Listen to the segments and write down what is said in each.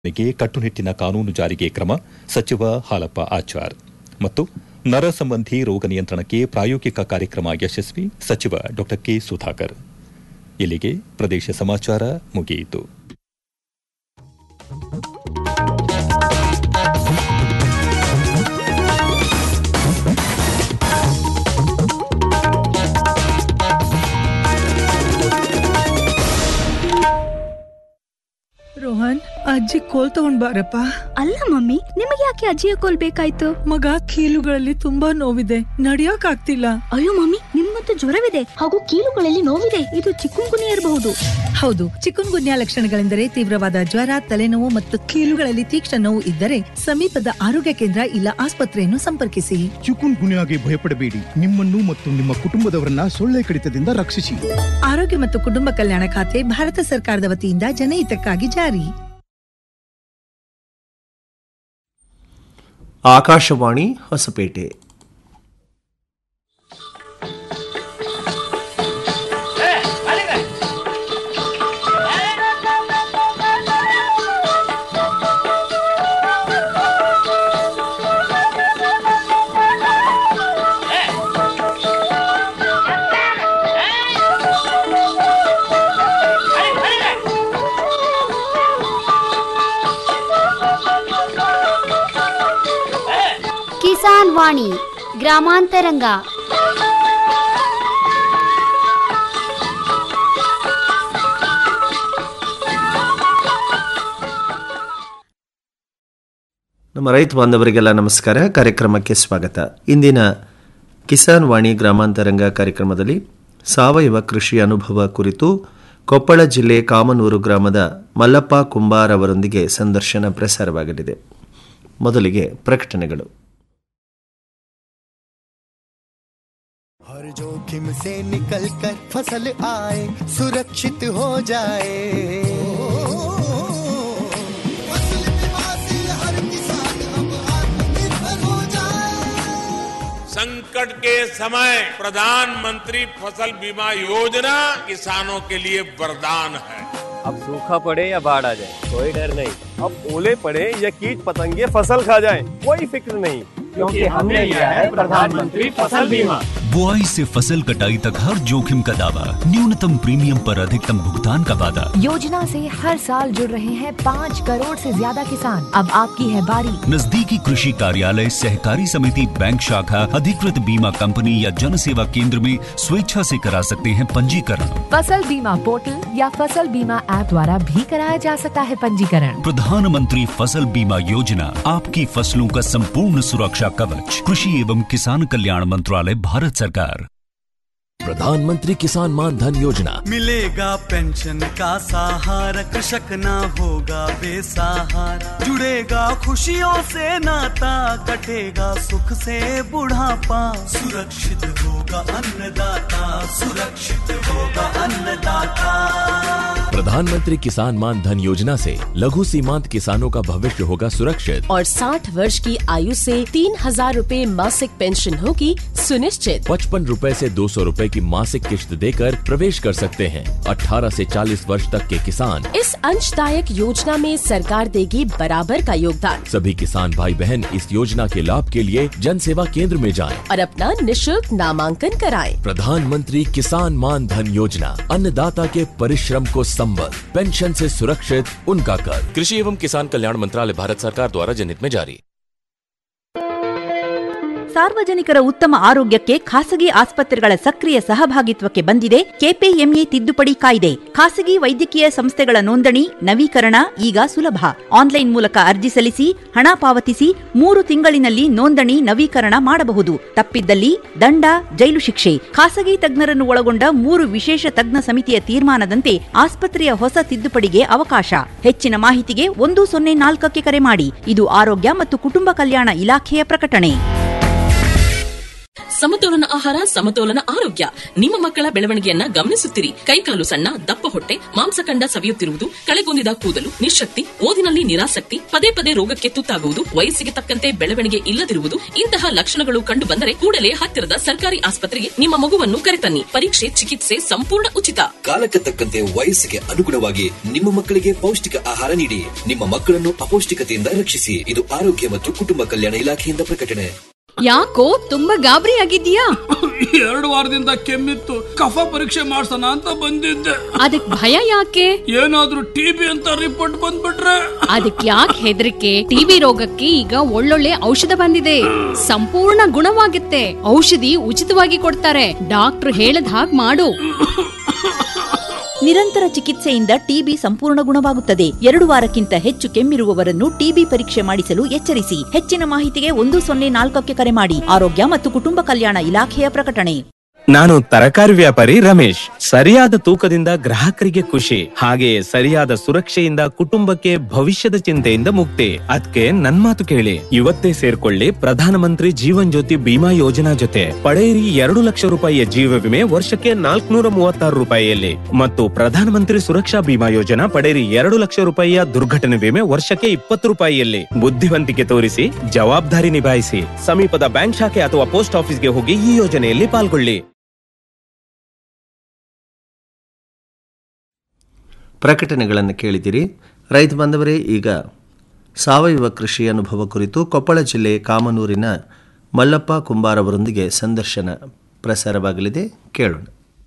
ಗೆ ಕಟ್ಟುನಿಟ್ಟಿನ ಕಾನೂನು ಜಾರಿಗೆ ಕ್ರಮ ಸಚಿವ ಹಾಲಪ್ಪ ಆಚಾರ್ ಮತ್ತು ನರ ಸಂಬಂಧಿ ರೋಗ ನಿಯಂತ್ರಣಕ್ಕೆ ಪ್ರಾಯೋಗಿಕ ಕಾರ್ಯಕ್ರಮ ಯಶಸ್ವಿ ಸಚಿವ ಡಾ ಕೆ ಸುಧಾಕರ್ ಇಲ್ಲಿಗೆ ಪ್ರದೇಶ ಸಮಾಚಾರ ಮುಗಿಯಿತು ರೋಹನ್ ಅಜ್ಜಿ ಕೋಲ್ ತಗೊಂಡ್ ಬಾರಪ್ಪ ಅಲ್ಲ ಮಮ್ಮಿ ನಿಮಗೆ ಯಾಕೆ ಅಜ್ಜಿಯ ಕೋಲ್ ಬೇಕಾಯ್ತು ಮಗ ಕೀಲುಗಳಲ್ಲಿ ತುಂಬಾ ನೋವಿದೆ ನಡಿಯಕ್ ಆಗ್ತಿಲ್ಲ ಅಯ್ಯೋ ಮಮ್ಮಿ ನಿಮ್ಮಂತೂ ಜ್ವರವಿದೆ ಹಾಗೂ ಕೀಲುಗಳಲ್ಲಿ ನೋವಿದೆ ಇದು ಚಿಕ್ಕುಂಗುನಿ ಇರಬಹುದು ಹೌದು ಚಿಕನ್ ಗುನ್ಯಾ ಲಕ್ಷಣಗಳೆಂದರೆ ತೀವ್ರವಾದ ಜ್ವರ ತಲೆನೋವು ಮತ್ತು ಕೀಲುಗಳಲ್ಲಿ ತೀಕ್ಷ್ಣ ನೋವು ಇದ್ದರೆ ಸಮೀಪದ ಆರೋಗ್ಯ ಕೇಂದ್ರ ಇಲ್ಲ ಆಸ್ಪತ್ರೆಯನ್ನು ಸಂಪರ್ಕಿಸಿ ಚಿಕುನ್ ಗುನ್ಯಾಗೆ ಭಯಪಡಬೇಡಿ ನಿಮ್ಮನ್ನು ಮತ್ತು ನಿಮ್ಮ ಕುಟುಂಬದವರನ್ನ ಸೊಳ್ಳೆ ಕಡಿತದಿಂದ ರಕ್ಷಿಸಿ ಆರೋಗ್ಯ ಮತ್ತು ಕುಟುಂಬ ಕಲ್ಯಾಣ ಖಾತೆ ಭಾರತ ಸರ್ಕಾರದ ವತಿಯಿಂದ ಜನಹಿತಕ್ಕಾಗಿ ಜಾರಿ ಆಕಾಶವಾಣಿ ಹೊಸಪೇಟೆ ಕಿಸಾನ್ ವಾಣಿ ಗ್ರಾಮಾಂತರಂಗ ನಮ್ಮ ರೈತ ಬಾಂಧವರಿಗೆಲ್ಲ ನಮಸ್ಕಾರ ಕಾರ್ಯಕ್ರಮಕ್ಕೆ ಸ್ವಾಗತ ಇಂದಿನ ಕಿಸಾನ್ ವಾಣಿ ಗ್ರಾಮಾಂತರಂಗ ಕಾರ್ಯಕ್ರಮದಲ್ಲಿ ಸಾವಯವ ಕೃಷಿ ಅನುಭವ ಕುರಿತು ಕೊಪ್ಪಳ ಜಿಲ್ಲೆ ಕಾಮನೂರು ಗ್ರಾಮದ ಮಲ್ಲಪ್ಪ ಕುಂಬಾರ್ ಅವರೊಂದಿಗೆ ಸಂದರ್ಶನ ಪ್ರಸಾರವಾಗಲಿದೆ ಮೊದಲಿಗೆ ಪ್ರಕಟಣೆಗಳು हर जोखिम से निकल कर फसल आए सुरक्षित हो जाए फसल बीमा से हर किसान अब आत्मनिर्भर हो जाए संकट के समय प्रधानमंत्री फसल बीमा योजना किसानों के लिए वरदान है अब सूखा पड़े या बाढ़ आ जाए कोई डर नहीं अब ओले पड़े या कीट पतंगे फसल खा जाए कोई फिक्र नहीं क्योंकि हमने लिया है प्रधानमंत्री फसल बीमा बुआई से फसल कटाई तक हर जोखिम का दावा न्यूनतम प्रीमियम पर अधिकतम भुगतान का वादा योजना से हर साल जुड़ रहे हैं पाँच करोड़ से ज्यादा किसान अब आपकी है बारी नजदीकी कृषि कार्यालय सहकारी समिति बैंक शाखा अधिकृत बीमा कंपनी या जन सेवा केंद्र में स्वेच्छा से करा सकते हैं पंजीकरण फसल बीमा पोर्टल या फसल बीमा ऐप द्वारा भी कराया जा सकता है पंजीकरण प्रधानमंत्री फसल बीमा योजना आपकी फसलों का संपूर्ण सुरक्षा कवच कृषि एवं किसान कल्याण मंत्रालय भारत सरकार प्रधानमंत्री किसान मान धन योजना मिलेगा पेंशन का सहारा कृषक ना होगा बेसहारा जुड़ेगा खुशियों से नाता कटेगा सुख से बुढ़ापा सुरक्षित होगा अन्नदाता सुरक्षित होगा अन्नदाता प्रधानमंत्री किसान मान धन योजना से लघु सीमांत किसानों का भविष्य होगा सुरक्षित और 60 वर्ष की आयु से तीन हजार रूपए मासिक पेंशन होगी सुनिश्चित पचपन रूपए से दो सौ रूपए की मासिक किश्त देकर प्रवेश कर सकते हैं 18 से 40 वर्ष तक के किसान इस अंशदायक योजना में सरकार देगी बराबर का योगदान सभी किसान भाई बहन इस योजना के लाभ के लिए जन सेवा केंद्र में जाएं। और अपना निशुल्क नामांकन कराएं। प्रधानमंत्री किसान मान धन योजना अन्नदाता के परिश्रम को संबल पेंशन से सुरक्षित उनका कर कृषि एवं किसान कल्याण मंत्रालय भारत सरकार द्वारा जनहित में जारी ಸಾರ್ವಜನಿಕರ ಉತ್ತಮ ಆರೋಗ್ಯಕ್ಕೆ ಖಾಸಗಿ ಆಸ್ಪತ್ರೆಗಳ ಸಕ್ರಿಯ ಸಹಭಾಗಿತ್ವಕ್ಕೆ ಬಂದಿದೆ ಕೆಪಿಎಂಇ ತಿದ್ದುಪಡಿ ಕಾಯ್ದೆ ಖಾಸಗಿ ವೈದ್ಯಕೀಯ ಸಂಸ್ಥೆಗಳ ನೋಂದಣಿ ನವೀಕರಣ ಈಗ ಸುಲಭ ಆನ್ಲೈನ್ ಮೂಲಕ ಅರ್ಜಿ ಸಲ್ಲಿಸಿ ಹಣ ಪಾವತಿಸಿ ಮೂರು ತಿಂಗಳಿನಲ್ಲಿ ನೋಂದಣಿ ನವೀಕರಣ ಮಾಡಬಹುದು ತಪ್ಪಿದ್ದಲ್ಲಿ ದಂಡ ಜೈಲು ಶಿಕ್ಷೆ ಖಾಸಗಿ ತಜ್ಞರನ್ನು ಒಳಗೊಂಡ ಮೂರು ವಿಶೇಷ ತಜ್ಞ ಸಮಿತಿಯ ತೀರ್ಮಾನದಂತೆ ಆಸ್ಪತ್ರೆಯ ಹೊಸ ತಿದ್ದುಪಡಿಗೆ ಅವಕಾಶ ಹೆಚ್ಚಿನ ಮಾಹಿತಿಗೆ ಒಂದು ಸೊನ್ನೆ ನಾಲ್ಕಕ್ಕೆ ಕರೆ ಮಾಡಿ ಇದು ಆರೋಗ್ಯ ಮತ್ತು ಕುಟುಂಬ ಕಲ್ಯಾಣ ಇಲಾಖೆಯ ಪ್ರಕಟಣೆ ಸಮತೋಲನ ಆಹಾರ ಸಮತೋಲನ ಆರೋಗ್ಯ ನಿಮ್ಮ ಮಕ್ಕಳ ಬೆಳವಣಿಗೆಯನ್ನ ಗಮನಿಸುತ್ತಿರಿ ಕೈಕಾಲು ಸಣ್ಣ ದಪ್ಪ ಹೊಟ್ಟೆ ಮಾಂಸಖಂಡ ಸವಿಯುತ್ತಿರುವುದು ಕಳೆಗೊಂದಿದ ಕೂದಲು ನಿಶಕ್ತಿ ಓದಿನಲ್ಲಿ ನಿರಾಸಕ್ತಿ ಪದೇ ಪದೇ ರೋಗಕ್ಕೆ ತುತ್ತಾಗುವುದು ವಯಸ್ಸಿಗೆ ತಕ್ಕಂತೆ ಬೆಳವಣಿಗೆ ಇಲ್ಲದಿರುವುದು ಇಂತಹ ಲಕ್ಷಣಗಳು ಕಂಡು ಬಂದರೆ ಕೂಡಲೇ ಹತ್ತಿರದ ಸರ್ಕಾರಿ ಆಸ್ಪತ್ರೆಗೆ ನಿಮ್ಮ ಮಗುವನ್ನು ಕರೆತನ್ನಿ ಪರೀಕ್ಷೆ ಚಿಕಿತ್ಸೆ ಸಂಪೂರ್ಣ ಉಚಿತ ಕಾಲಕ್ಕೆ ತಕ್ಕಂತೆ ವಯಸ್ಸಿಗೆ ಅನುಗುಣವಾಗಿ ನಿಮ್ಮ ಮಕ್ಕಳಿಗೆ ಪೌಷ್ಟಿಕ ಆಹಾರ ನೀಡಿ ನಿಮ್ಮ ಮಕ್ಕಳನ್ನು ಅಪೌಷ್ಟಿಕತೆಯಿಂದ ರಕ್ಷಿಸಿ ಇದು ಆರೋಗ್ಯ ಮತ್ತು ಕುಟುಂಬ ಕಲ್ಯಾಣ ಇಲಾಖೆಯಿಂದ ಪ್ರಕಟಣೆ ಯಾಕೋ ತುಂಬಾ ಗಾಬರಿ ಆಗಿದ್ಯಾ ಎರಡು ವಾರದಿಂದ ಕೆಮ್ಮಿತ್ತು ಕಫ ಪರೀಕ್ಷೆ ಮಾಡ್ಸೋಣ ಅಂತ ಬಂದಿದ್ದೆ ಅದಕ್ ಭಯ ಯಾಕೆ ಏನಾದ್ರೂ ಟಿಬಿ ಅಂತ ರಿಪೋರ್ಟ್ ಬಂದ್ಬಿಟ್ರೆ ಅದಕ್ ಯಾಕೆ ಹೆದರಿಕೆ ಟಿಬಿ ರೋಗಕ್ಕೆ ಈಗ ಒಳ್ಳೊಳ್ಳೆ ಔಷಧ ಬಂದಿದೆ ಸಂಪೂರ್ಣ ಗುಣವಾಗುತ್ತೆ ಔಷಧಿ ಉಚಿತವಾಗಿ ಕೊಡ್ತಾರೆ ಡಾಕ್ಟರ್ ಹೇಳದ್ ಹಾಗ್ ಮಾಡು ನಿರಂತರ ಚಿಕಿತ್ಸೆಯಿಂದ ಟಿಬಿ ಸಂಪೂರ್ಣ ಗುಣವಾಗುತ್ತದೆ ಎರಡು ವಾರಕ್ಕಿಂತ ಹೆಚ್ಚು ಕೆಮ್ಮಿರುವವರನ್ನು ಟಿಬಿ ಪರೀಕ್ಷೆ ಮಾಡಿಸಲು ಎಚ್ಚರಿಸಿ ಹೆಚ್ಚಿನ ಮಾಹಿತಿಗೆ ಒಂದು ಸೊನ್ನೆ ನಾಲ್ಕಕ್ಕೆ ಕರೆ ಮಾಡಿ ಆರೋಗ್ಯ ಮತ್ತು ಕುಟುಂಬ ಕಲ್ಯಾಣ ಇಲಾಖೆಯ ಪ್ರಕಟಣೆ ನಾನು ತರಕಾರಿ ವ್ಯಾಪಾರಿ ರಮೇಶ್ ಸರಿಯಾದ ತೂಕದಿಂದ ಗ್ರಾಹಕರಿಗೆ ಖುಷಿ ಹಾಗೆಯೇ ಸರಿಯಾದ ಸುರಕ್ಷೆಯಿಂದ ಕುಟುಂಬಕ್ಕೆ ಭವಿಷ್ಯದ ಚಿಂತೆಯಿಂದ ಮುಕ್ತಿ ಅದಕ್ಕೆ ನನ್ ಮಾತು ಕೇಳಿ ಇವತ್ತೇ ಸೇರ್ಕೊಳ್ಳಿ ಪ್ರಧಾನಮಂತ್ರಿ ಜೀವನ್ ಜ್ಯೋತಿ ಬಿಮಾ ಯೋಜನಾ ಜೊತೆ ಪಡೆಯಿರಿ ಎರಡು ಲಕ್ಷ ರೂಪಾಯಿಯ ಜೀವ ವಿಮೆ ವರ್ಷಕ್ಕೆ ನಾಲ್ಕುನೂರ ಮೂವತ್ತಾರು ರೂಪಾಯಿಯಲ್ಲಿ ಮತ್ತು ಪ್ರಧಾನಮಂತ್ರಿ ಸುರಕ್ಷಾ ಬಿಮಾ ಯೋಜನಾ ಪಡೆಯಿರಿ ಎರಡು ಲಕ್ಷ ರೂಪಾಯಿಯ ದುರ್ಘಟನೆ ವಿಮೆ ವರ್ಷಕ್ಕೆ ಇಪ್ಪತ್ತು ರೂಪಾಯಿಯಲ್ಲಿ ಬುದ್ಧಿವಂತಿಕೆ ತೋರಿಸಿ ಜವಾಬ್ದಾರಿ ನಿಭಾಯಿಸಿ ಸಮೀಪದ ಬ್ಯಾಂಕ್ ಶಾಖೆ ಅಥವಾ ಪೋಸ್ಟ್ ಆಫೀಸ್ಗೆ ಹೋಗಿ ಈ ಯೋಜನೆಯಲ್ಲಿ ಪಾಲ್ಗೊಳ್ಳಿ ಪ್ರಕಟಣೆಗಳನ್ನು ಕೇಳಿದಿರಿ ರೈತ ಬಾಂಧವರೇ ಈಗ ಸಾವಯವ ಕೃಷಿ ಅನುಭವ ಕುರಿತು ಕೊಪ್ಪಳ ಜಿಲ್ಲೆ ಕಾಮನೂರಿನ ಮಲ್ಲಪ್ಪ ಕುಂಬಾರ್ ಅವರೊಂದಿಗೆ ಸಂದರ್ಶನ ಪ್ರಸಾರವಾಗಲಿದೆ ಕೇಳೋಣ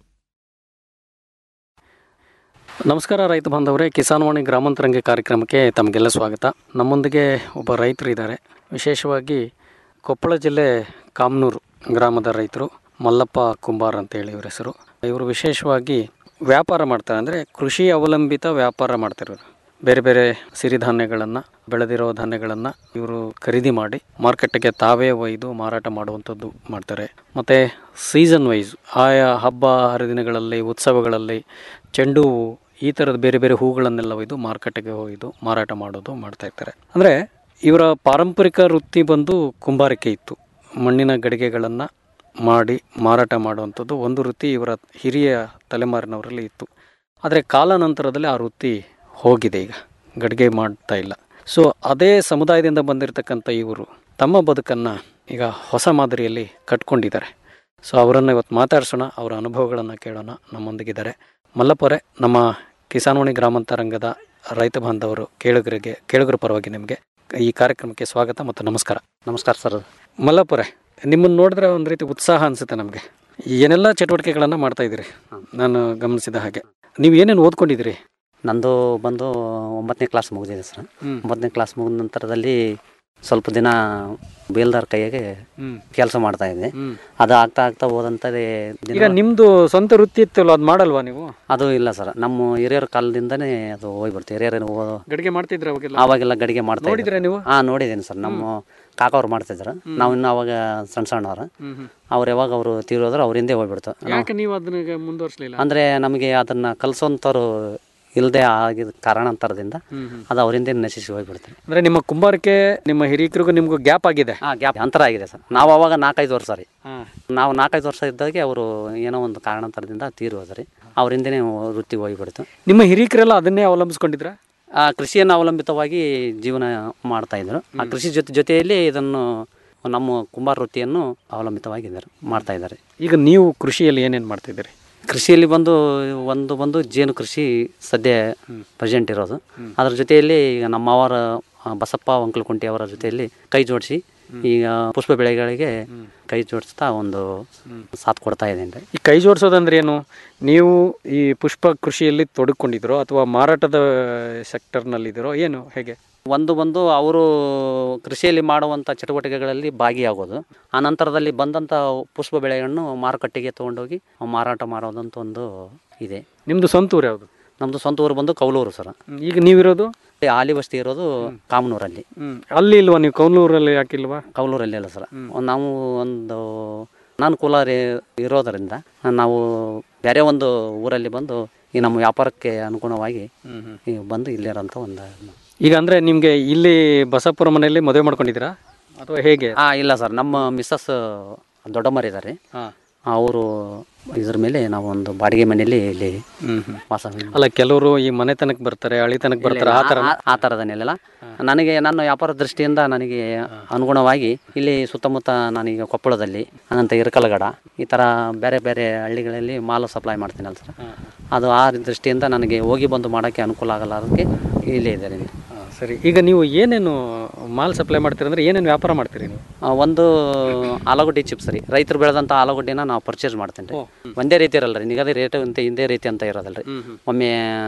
ನಮಸ್ಕಾರ ರೈತ ಬಾಂಧವರೇ ಕಿಸಾನ್ವಾಣಿ ಗ್ರಾಮಾಂತರಂಗ ಕಾರ್ಯಕ್ರಮಕ್ಕೆ ತಮಗೆಲ್ಲ ಸ್ವಾಗತ ನಮ್ಮೊಂದಿಗೆ ಒಬ್ಬ ರೈತರು ಇದ್ದಾರೆ ವಿಶೇಷವಾಗಿ ಕೊಪ್ಪಳ ಜಿಲ್ಲೆ ಕಾಮನೂರು ಗ್ರಾಮದ ರೈತರು ಮಲ್ಲಪ್ಪ ಕುಂಬಾರ್ ಅಂತ ಹೇಳಿ ಇವ್ರ ಹೆಸರು ಇವರು ವಿಶೇಷವಾಗಿ ವ್ಯಾಪಾರ ಮಾಡ್ತಾರೆ ಅಂದರೆ ಕೃಷಿ ಅವಲಂಬಿತ ವ್ಯಾಪಾರ ಮಾಡ್ತಿರೋರು ಬೇರೆ ಬೇರೆ ಸಿರಿಧಾನ್ಯಗಳನ್ನು ಬೆಳೆದಿರೋ ಧಾನ್ಯಗಳನ್ನು ಇವರು ಖರೀದಿ ಮಾಡಿ ಮಾರ್ಕೆಟ್ಗೆ ತಾವೇ ಒಯ್ದು ಮಾರಾಟ ಮಾಡುವಂಥದ್ದು ಮಾಡ್ತಾರೆ ಮತ್ತು ಸೀಸನ್ ವೈಸ್ ಆಯಾ ಹಬ್ಬ ಹರಿದಿನಗಳಲ್ಲಿ ಉತ್ಸವಗಳಲ್ಲಿ ಚೆಂಡು ಹೂವು ಈ ಥರದ ಬೇರೆ ಬೇರೆ ಹೂಗಳನ್ನೆಲ್ಲ ಒಯ್ದು ಮಾರ್ಕೆಟ್ಗೆ ಒಯ್ದು ಮಾರಾಟ ಮಾಡೋದು ಮಾಡ್ತಾ ಇರ್ತಾರೆ ಅಂದರೆ ಇವರ ಪಾರಂಪರಿಕ ವೃತ್ತಿ ಬಂದು ಕುಂಬಾರಿಕೆ ಇತ್ತು ಮಣ್ಣಿನ ಗಡಿಗೆಗಳನ್ನು ಮಾಡಿ ಮಾರಾಟ ಮಾಡುವಂಥದ್ದು ಒಂದು ವೃತ್ತಿ ಇವರ ಹಿರಿಯ ತಲೆಮಾರಿನವರಲ್ಲಿ ಇತ್ತು ಆದರೆ ಕಾಲಾನಂತರದಲ್ಲಿ ಆ ವೃತ್ತಿ ಹೋಗಿದೆ ಈಗ ಗಡಿಗೆ ಮಾಡ್ತಾ ಇಲ್ಲ ಸೊ ಅದೇ ಸಮುದಾಯದಿಂದ ಬಂದಿರತಕ್ಕಂಥ ಇವರು ತಮ್ಮ ಬದುಕನ್ನು ಈಗ ಹೊಸ ಮಾದರಿಯಲ್ಲಿ ಕಟ್ಕೊಂಡಿದ್ದಾರೆ ಸೊ ಅವರನ್ನು ಇವತ್ತು ಮಾತಾಡ್ಸೋಣ ಅವರ ಅನುಭವಗಳನ್ನು ಕೇಳೋಣ ನಮ್ಮೊಂದಿಗಿದ್ದಾರೆ ಮಲ್ಲಪೊರೆ ನಮ್ಮ ಕಿಸಾನ್ವಾಣಿ ಗ್ರಾಮಾಂತರಂಗದ ರೈತ ಬಾಂಧವರು ಕೇಳುಗರಿಗೆ ಕೇಳುಗರ ಪರವಾಗಿ ನಿಮಗೆ ಈ ಕಾರ್ಯಕ್ರಮಕ್ಕೆ ಸ್ವಾಗತ ಮತ್ತು ನಮಸ್ಕಾರ ನಮಸ್ಕಾರ ಸರ್ ಮಲ್ಲಪುರೆ ನಿಮ್ಮನ್ನು ನೋಡಿದ್ರೆ ಒಂದು ರೀತಿ ಉತ್ಸಾಹ ಅನಿಸುತ್ತೆ ನಮಗೆ ಏನೆಲ್ಲ ಚಟುವಟಿಕೆಗಳನ್ನು ಮಾಡ್ತಾ ಇದ್ದೀರಿ ನಾನು ಗಮನಿಸಿದ ಹಾಗೆ ನೀವು ಏನೇನು ಓದ್ಕೊಂಡಿದ್ದೀರಿ ನಂದು ಬಂದು ಒಂಬತ್ತನೇ ಕ್ಲಾಸ್ ಮುಗಿದಿದೆ ಸರ್ ಹ್ಮ್. ಒಂಬತ್ತನೇ ಕ್ಲಾಸ್ ಮುಗಿದ ನಂತರದಲ್ಲಿ ಸ್ವಲ್ಪ ದಿನ ಬೇಲ್ದಾರ್ ಕೈಯಾಗೆ ಹ್ಮ್. ಕೆಲಸ ಮಾಡ್ತಾ ಇದ್ದೆ ಹ್ಮ್. ಅದು ಆಗ್ತಾ ಆಗ್ತಾ ಹೋದಂಥದ್ದೇ ದಿನ- ಈಗ ನಿಮ್ಮದು ಸ್ವಂತ ವೃತ್ತಿ ಇತ್ತಲ್ಲ ಅದು ಮಾಡಲ್ವಾ ನೀವು ಅದು ಇಲ್ಲ ಸರ್ ನಮ್ಮ ಹಿರಿಯರ ಕಾಲದಿಂದನೇ ಅದು ಹೋಗ್ಬಿಡ್ತು ಹಿರಿಯರು ಓ- ಗಡಿಗೆ ಮಾಡ್ತಿದ್ರೆ ಅವಾಗೆಲ್ಲ ಅವಾಗೆಲ್ಲ ಗಡಿಗೆ ಮಾಡ್ತಾ ನೋಡಿದ್ರಾ ನೀವು? ಹಾ ನೋಡಿದ್ದೀನಿ ಸರ್ ನಮ್ಮ ಕಾಕವ್ರು ಮಾಡ್ತಿದ್ರು ನಾವು ಇನ್ನು ಅವಾಗ ಸಣ್ಣ ಸಣ್ಣವ್ರು ಹ್ಮ್, ಹ್ಮ್. ಅವ್ರು ಯಾವಾಗ ಅವರು ತೀರೋದ್ರು ಅವ್ರ ಹಿಂದೆ ಹೋಗ್ಬಿಡ್ತು ನಾವು- ಯಾಕೆ ನೀವು ಅದನ್ನ ಈಗ ಮುಂದುವರಿಸಲಿಲ್ಲ ಅಂದ್ರೆ ನಮಗೆ ಅದನ್ನ ಕಲ್ಸೋಂಥವ್ರು ಇಲ್ಲದೆ ಆಗಿದ ಕಾರಣಾಂತರದಿಂದ ಹ್ಮ್, ಹ್ಮ್. ಅದು ಅವರಿಂದ ನಶಿಸಿ ಹೋಗ್ಬಿಡುತ್ತೆ ಅಂದ್ರೆ ನಿಮ್ಮ ಕುಂಬಾರಿಕೆ ನಿಮ್ಮ ಹಿರಿಯರಿಗೂ ನಿಮ್ಗೂ ಗ್ಯಾಪ್ ಆಗಿದೆ ಆ ಗ್ಯಾಪ್ ಅಂತರ ಆಗಿದೆ ಸರ್ ನಾವು ಅವಾಗ ನಾಲ್ಕೈದು ವರ್ಷ ರೀ ಹಾ. ನಾವು ನಾಲ್ಕೈದು ವರ್ಷ ಇದ್ದಾಗೆ ಅವರು ಏನೋ ಒಂದು ಕಾರಣಾಂತರದಿಂದ ತೀರಿ ಹೋದ್ರಿ ಅವರಿಂದನೇ ವೃತ್ತಿ ಹೋಗಿಬಿಡ್ತು ನಿಮ್ಮ ಹಿರಿಯಕರೆಲ್ಲ ಅದನ್ನೇ ಅವಲಂಬಿಸ್ಕೊಂಡಿದ್ರ ಆ ಕೃಷಿಯನ್ನು ಅವಲಂಬಿತವಾಗಿ ಜೀವನ ಮಾಡ್ತಾ ಇದ್ರು ಆ ಕೃಷಿ ಜೊತೆ ಜೊತೆಯಲ್ಲಿ ಇದನ್ನು ನಮ್ಮ ಕುಂಬಾರ ವೃತ್ತಿಯನ್ನು ಅವಲಂಬಿತವಾಗಿದ್ದಾರೆ ಮಾಡ್ತಾ ಇದ್ದಾರೆ ಈಗ ನೀವು ಕೃಷಿಯಲ್ಲಿ ಏನೇನು ಮಾಡ್ತಿದ್ದೀರಿ ಕೃಷಿಯಲ್ಲಿ ಬಂದು ಒಂದು ಬಂದು ಜೇನು ಕೃಷಿ ಸದ್ಯ ಪ್ರೆಸೆಂಟ್ ಇರೋದು ಅದರ ಜೊತೆಯಲ್ಲಿ ಈಗ ನಮ್ಮವರ ಆ, ಬಸಪ್ಪ ವಂಕಲಕುಂಟಿ ಅವರ ಜೊತೆಯಲ್ಲಿ ಕೈ ಜೋಡಿಸಿ ಈಗ ಪುಷ್ಪ ಬೆಳೆಗಳಿಗೆ ಕೈ ಜೋಡಿಸ್ತಾ ಒಂದು ಸಾಥ್ ಕೊಡ್ತಾ ಇದ್ದೇನೆ ಈ ಕೈ ಜೋಡಿಸೋದಂದ್ರೆ ಏನು ನೀವು ಈ ಪುಷ್ಪ ಕೃಷಿಯಲ್ಲಿ ತೊಡಕೊಂಡಿದ್ರೋ ಅಥವಾ ಮಾರಾಟದ ಸೆಕ್ಟರ್ನಲ್ಲಿದ್ದೀರೋ ಏನು ಹೇಗೆ ಒಂದು ಬಂದು ಅವರು ಕೃಷಿಯಲ್ಲಿ ಮಾಡುವಂಥ ಚಟುವಟಿಕೆಗಳಲ್ಲಿ ಭಾಗಿಯಾಗೋದು ಆ ನಂತರದಲ್ಲಿ ಬಂದಂಥ ಪುಷ್ಪ ಬೆಳೆಗಳನ್ನು ಮಾರುಕಟ್ಟೆಗೆ ತೊಗೊಂಡೋಗಿ ಮಾರಾಟ ಮಾಡೋದಂತ ಒಂದು ಇದೆ ನಿಮ್ಮದು ಸ್ವಂತ ಊರು ಯಾವುದು ನಮ್ಮದು ಸ್ವಂತ ಊರು ಬಂದು ಕೌಲೂರು ಸರ್ ಈಗ ನೀವಿರೋದು ಆಲಿ ಬಸ್ತಿ ಇರೋದು ಕಾಮನೂರಲ್ಲಿ ಹ್ಮ್. ಅಲ್ಲಿ ಇಲ್ವಾ ನೀವು ಕೌಲೂರಲ್ಲಿ ಯಾಕಿಲ್ವಾ ಕೌಲೂರಲ್ಲಿ ಅಲ್ಲ ಸರ್ ನಾವು ಒಂದು ಅನಾನುಕೂಲ ರೇ- ಇರೋದರಿಂದ ನಾವು ಬೇರೆ ಒಂದು ಊರಲ್ಲಿ ಬಂದು ಈ ನಮ್ಮ ವ್ಯಾಪಾರಕ್ಕೆ ಅನುಗುಣವಾಗಿ ಈ ಬಂದು ಇಲ್ಲಿರೋಂಥ ಒಂದು ಈಗ ಅಂದ್ರೆ ನಿಮ್ಗೆ ಇಲ್ಲಿ ಬಸಪುರ ಮನೆಯಲ್ಲಿ ಮದುವೆ ಮಾಡ್ಕೊಂಡಿದ್ದೀರಾ ಅಥವಾ ಹೇಗೆ ಆ ಇಲ್ಲ ಸರ್ ನಮ್ಮ ಮಿಸ್ಸಸ್ ದೊಡ್ಡಮ್ಮರಿದ್ದಾರೆ ಅವರು ಇದ್ರ ಮೇಲೆ ನಾವು ಒಂದು ಬಾಡಿಗೆ ಮನೆಯಲ್ಲಿ ಇಲ್ಲಿ ವಾಸ ಅಲ್ಲ ಕೆಲವರು ಈ ಮನೆತನಕ್ಕೆ ಬರ್ತಾರೆ ಹಳಿತನಕ್ಕೆ ಬರ್ತಾರೆ ಆ ಥರ ಆ- ಆ ಥರದನ್ನೆಲ್ಲ ನನಗೆ ನನ್ನ ವ್ಯಾಪಾರ ದೃಷ್ಟಿಯಿಂದ ನನಗೆ ಅನುಗುಣವಾಗಿ ಇಲ್ಲಿ ಸುತ್ತಮುತ್ತ ನಾನೀಗ ಕೊಪ್ಪಳದಲ್ಲಿ ಅನಂತ ಇರಕಲಗಡ ಈ ಥರ ಬೇರೆ ಬೇರೆ ಹಳ್ಳಿಗಳಲ್ಲಿ ಮಾಲು ಸಪ್ಲೈ ಮಾಡ್ತೀನಲ್ಲ ಸರ್ ಅದು ಆ ದೃಷ್ಟಿಯಿಂದ ನನಗೆ ಹೋಗಿ ಬಂದು ಮಾಡೋಕ್ಕೆ ಅನುಕೂಲ ಆಗಲ್ಲ ಅದಕ್ಕೆ ಇಲ್ಲೇ ಇದ್ದಾರೆ ಸರಿ ಈಗ ನೀವು ಏನೇನು ಮಾಲ್ ಸಪ್ಲೈ ಮಾಡ್ತೀರಿ ಅಂದ್ರೆ ಏನೇನು ವ್ಯಾಪಾರ ಮಾಡ್ತೀರಿ ನೀವು ಆ, ಒಂದು ಆಲೂಗಡ್ಡೆ ಚಿಪ್ಸ್ ರೀ ರೈತರು ಬೆಳೆದಂಥ ಆಲೂಗಡ್ಡೆನ ನಾವು ಪರ್ಚೇಸ್ ಮಾಡ್ತೇನೆ ರೀ ಒಂದೇ ರೀತಿ ಇರಲ್ಲ ರೀ ನಿಗದಿ ರೇಟ್ ಅಂತ ಹಿಂದೆ ರೀತಿ ಅಂತ ಇರೋದಲ್ಲ ರೀ ಒಮ್ಮೆ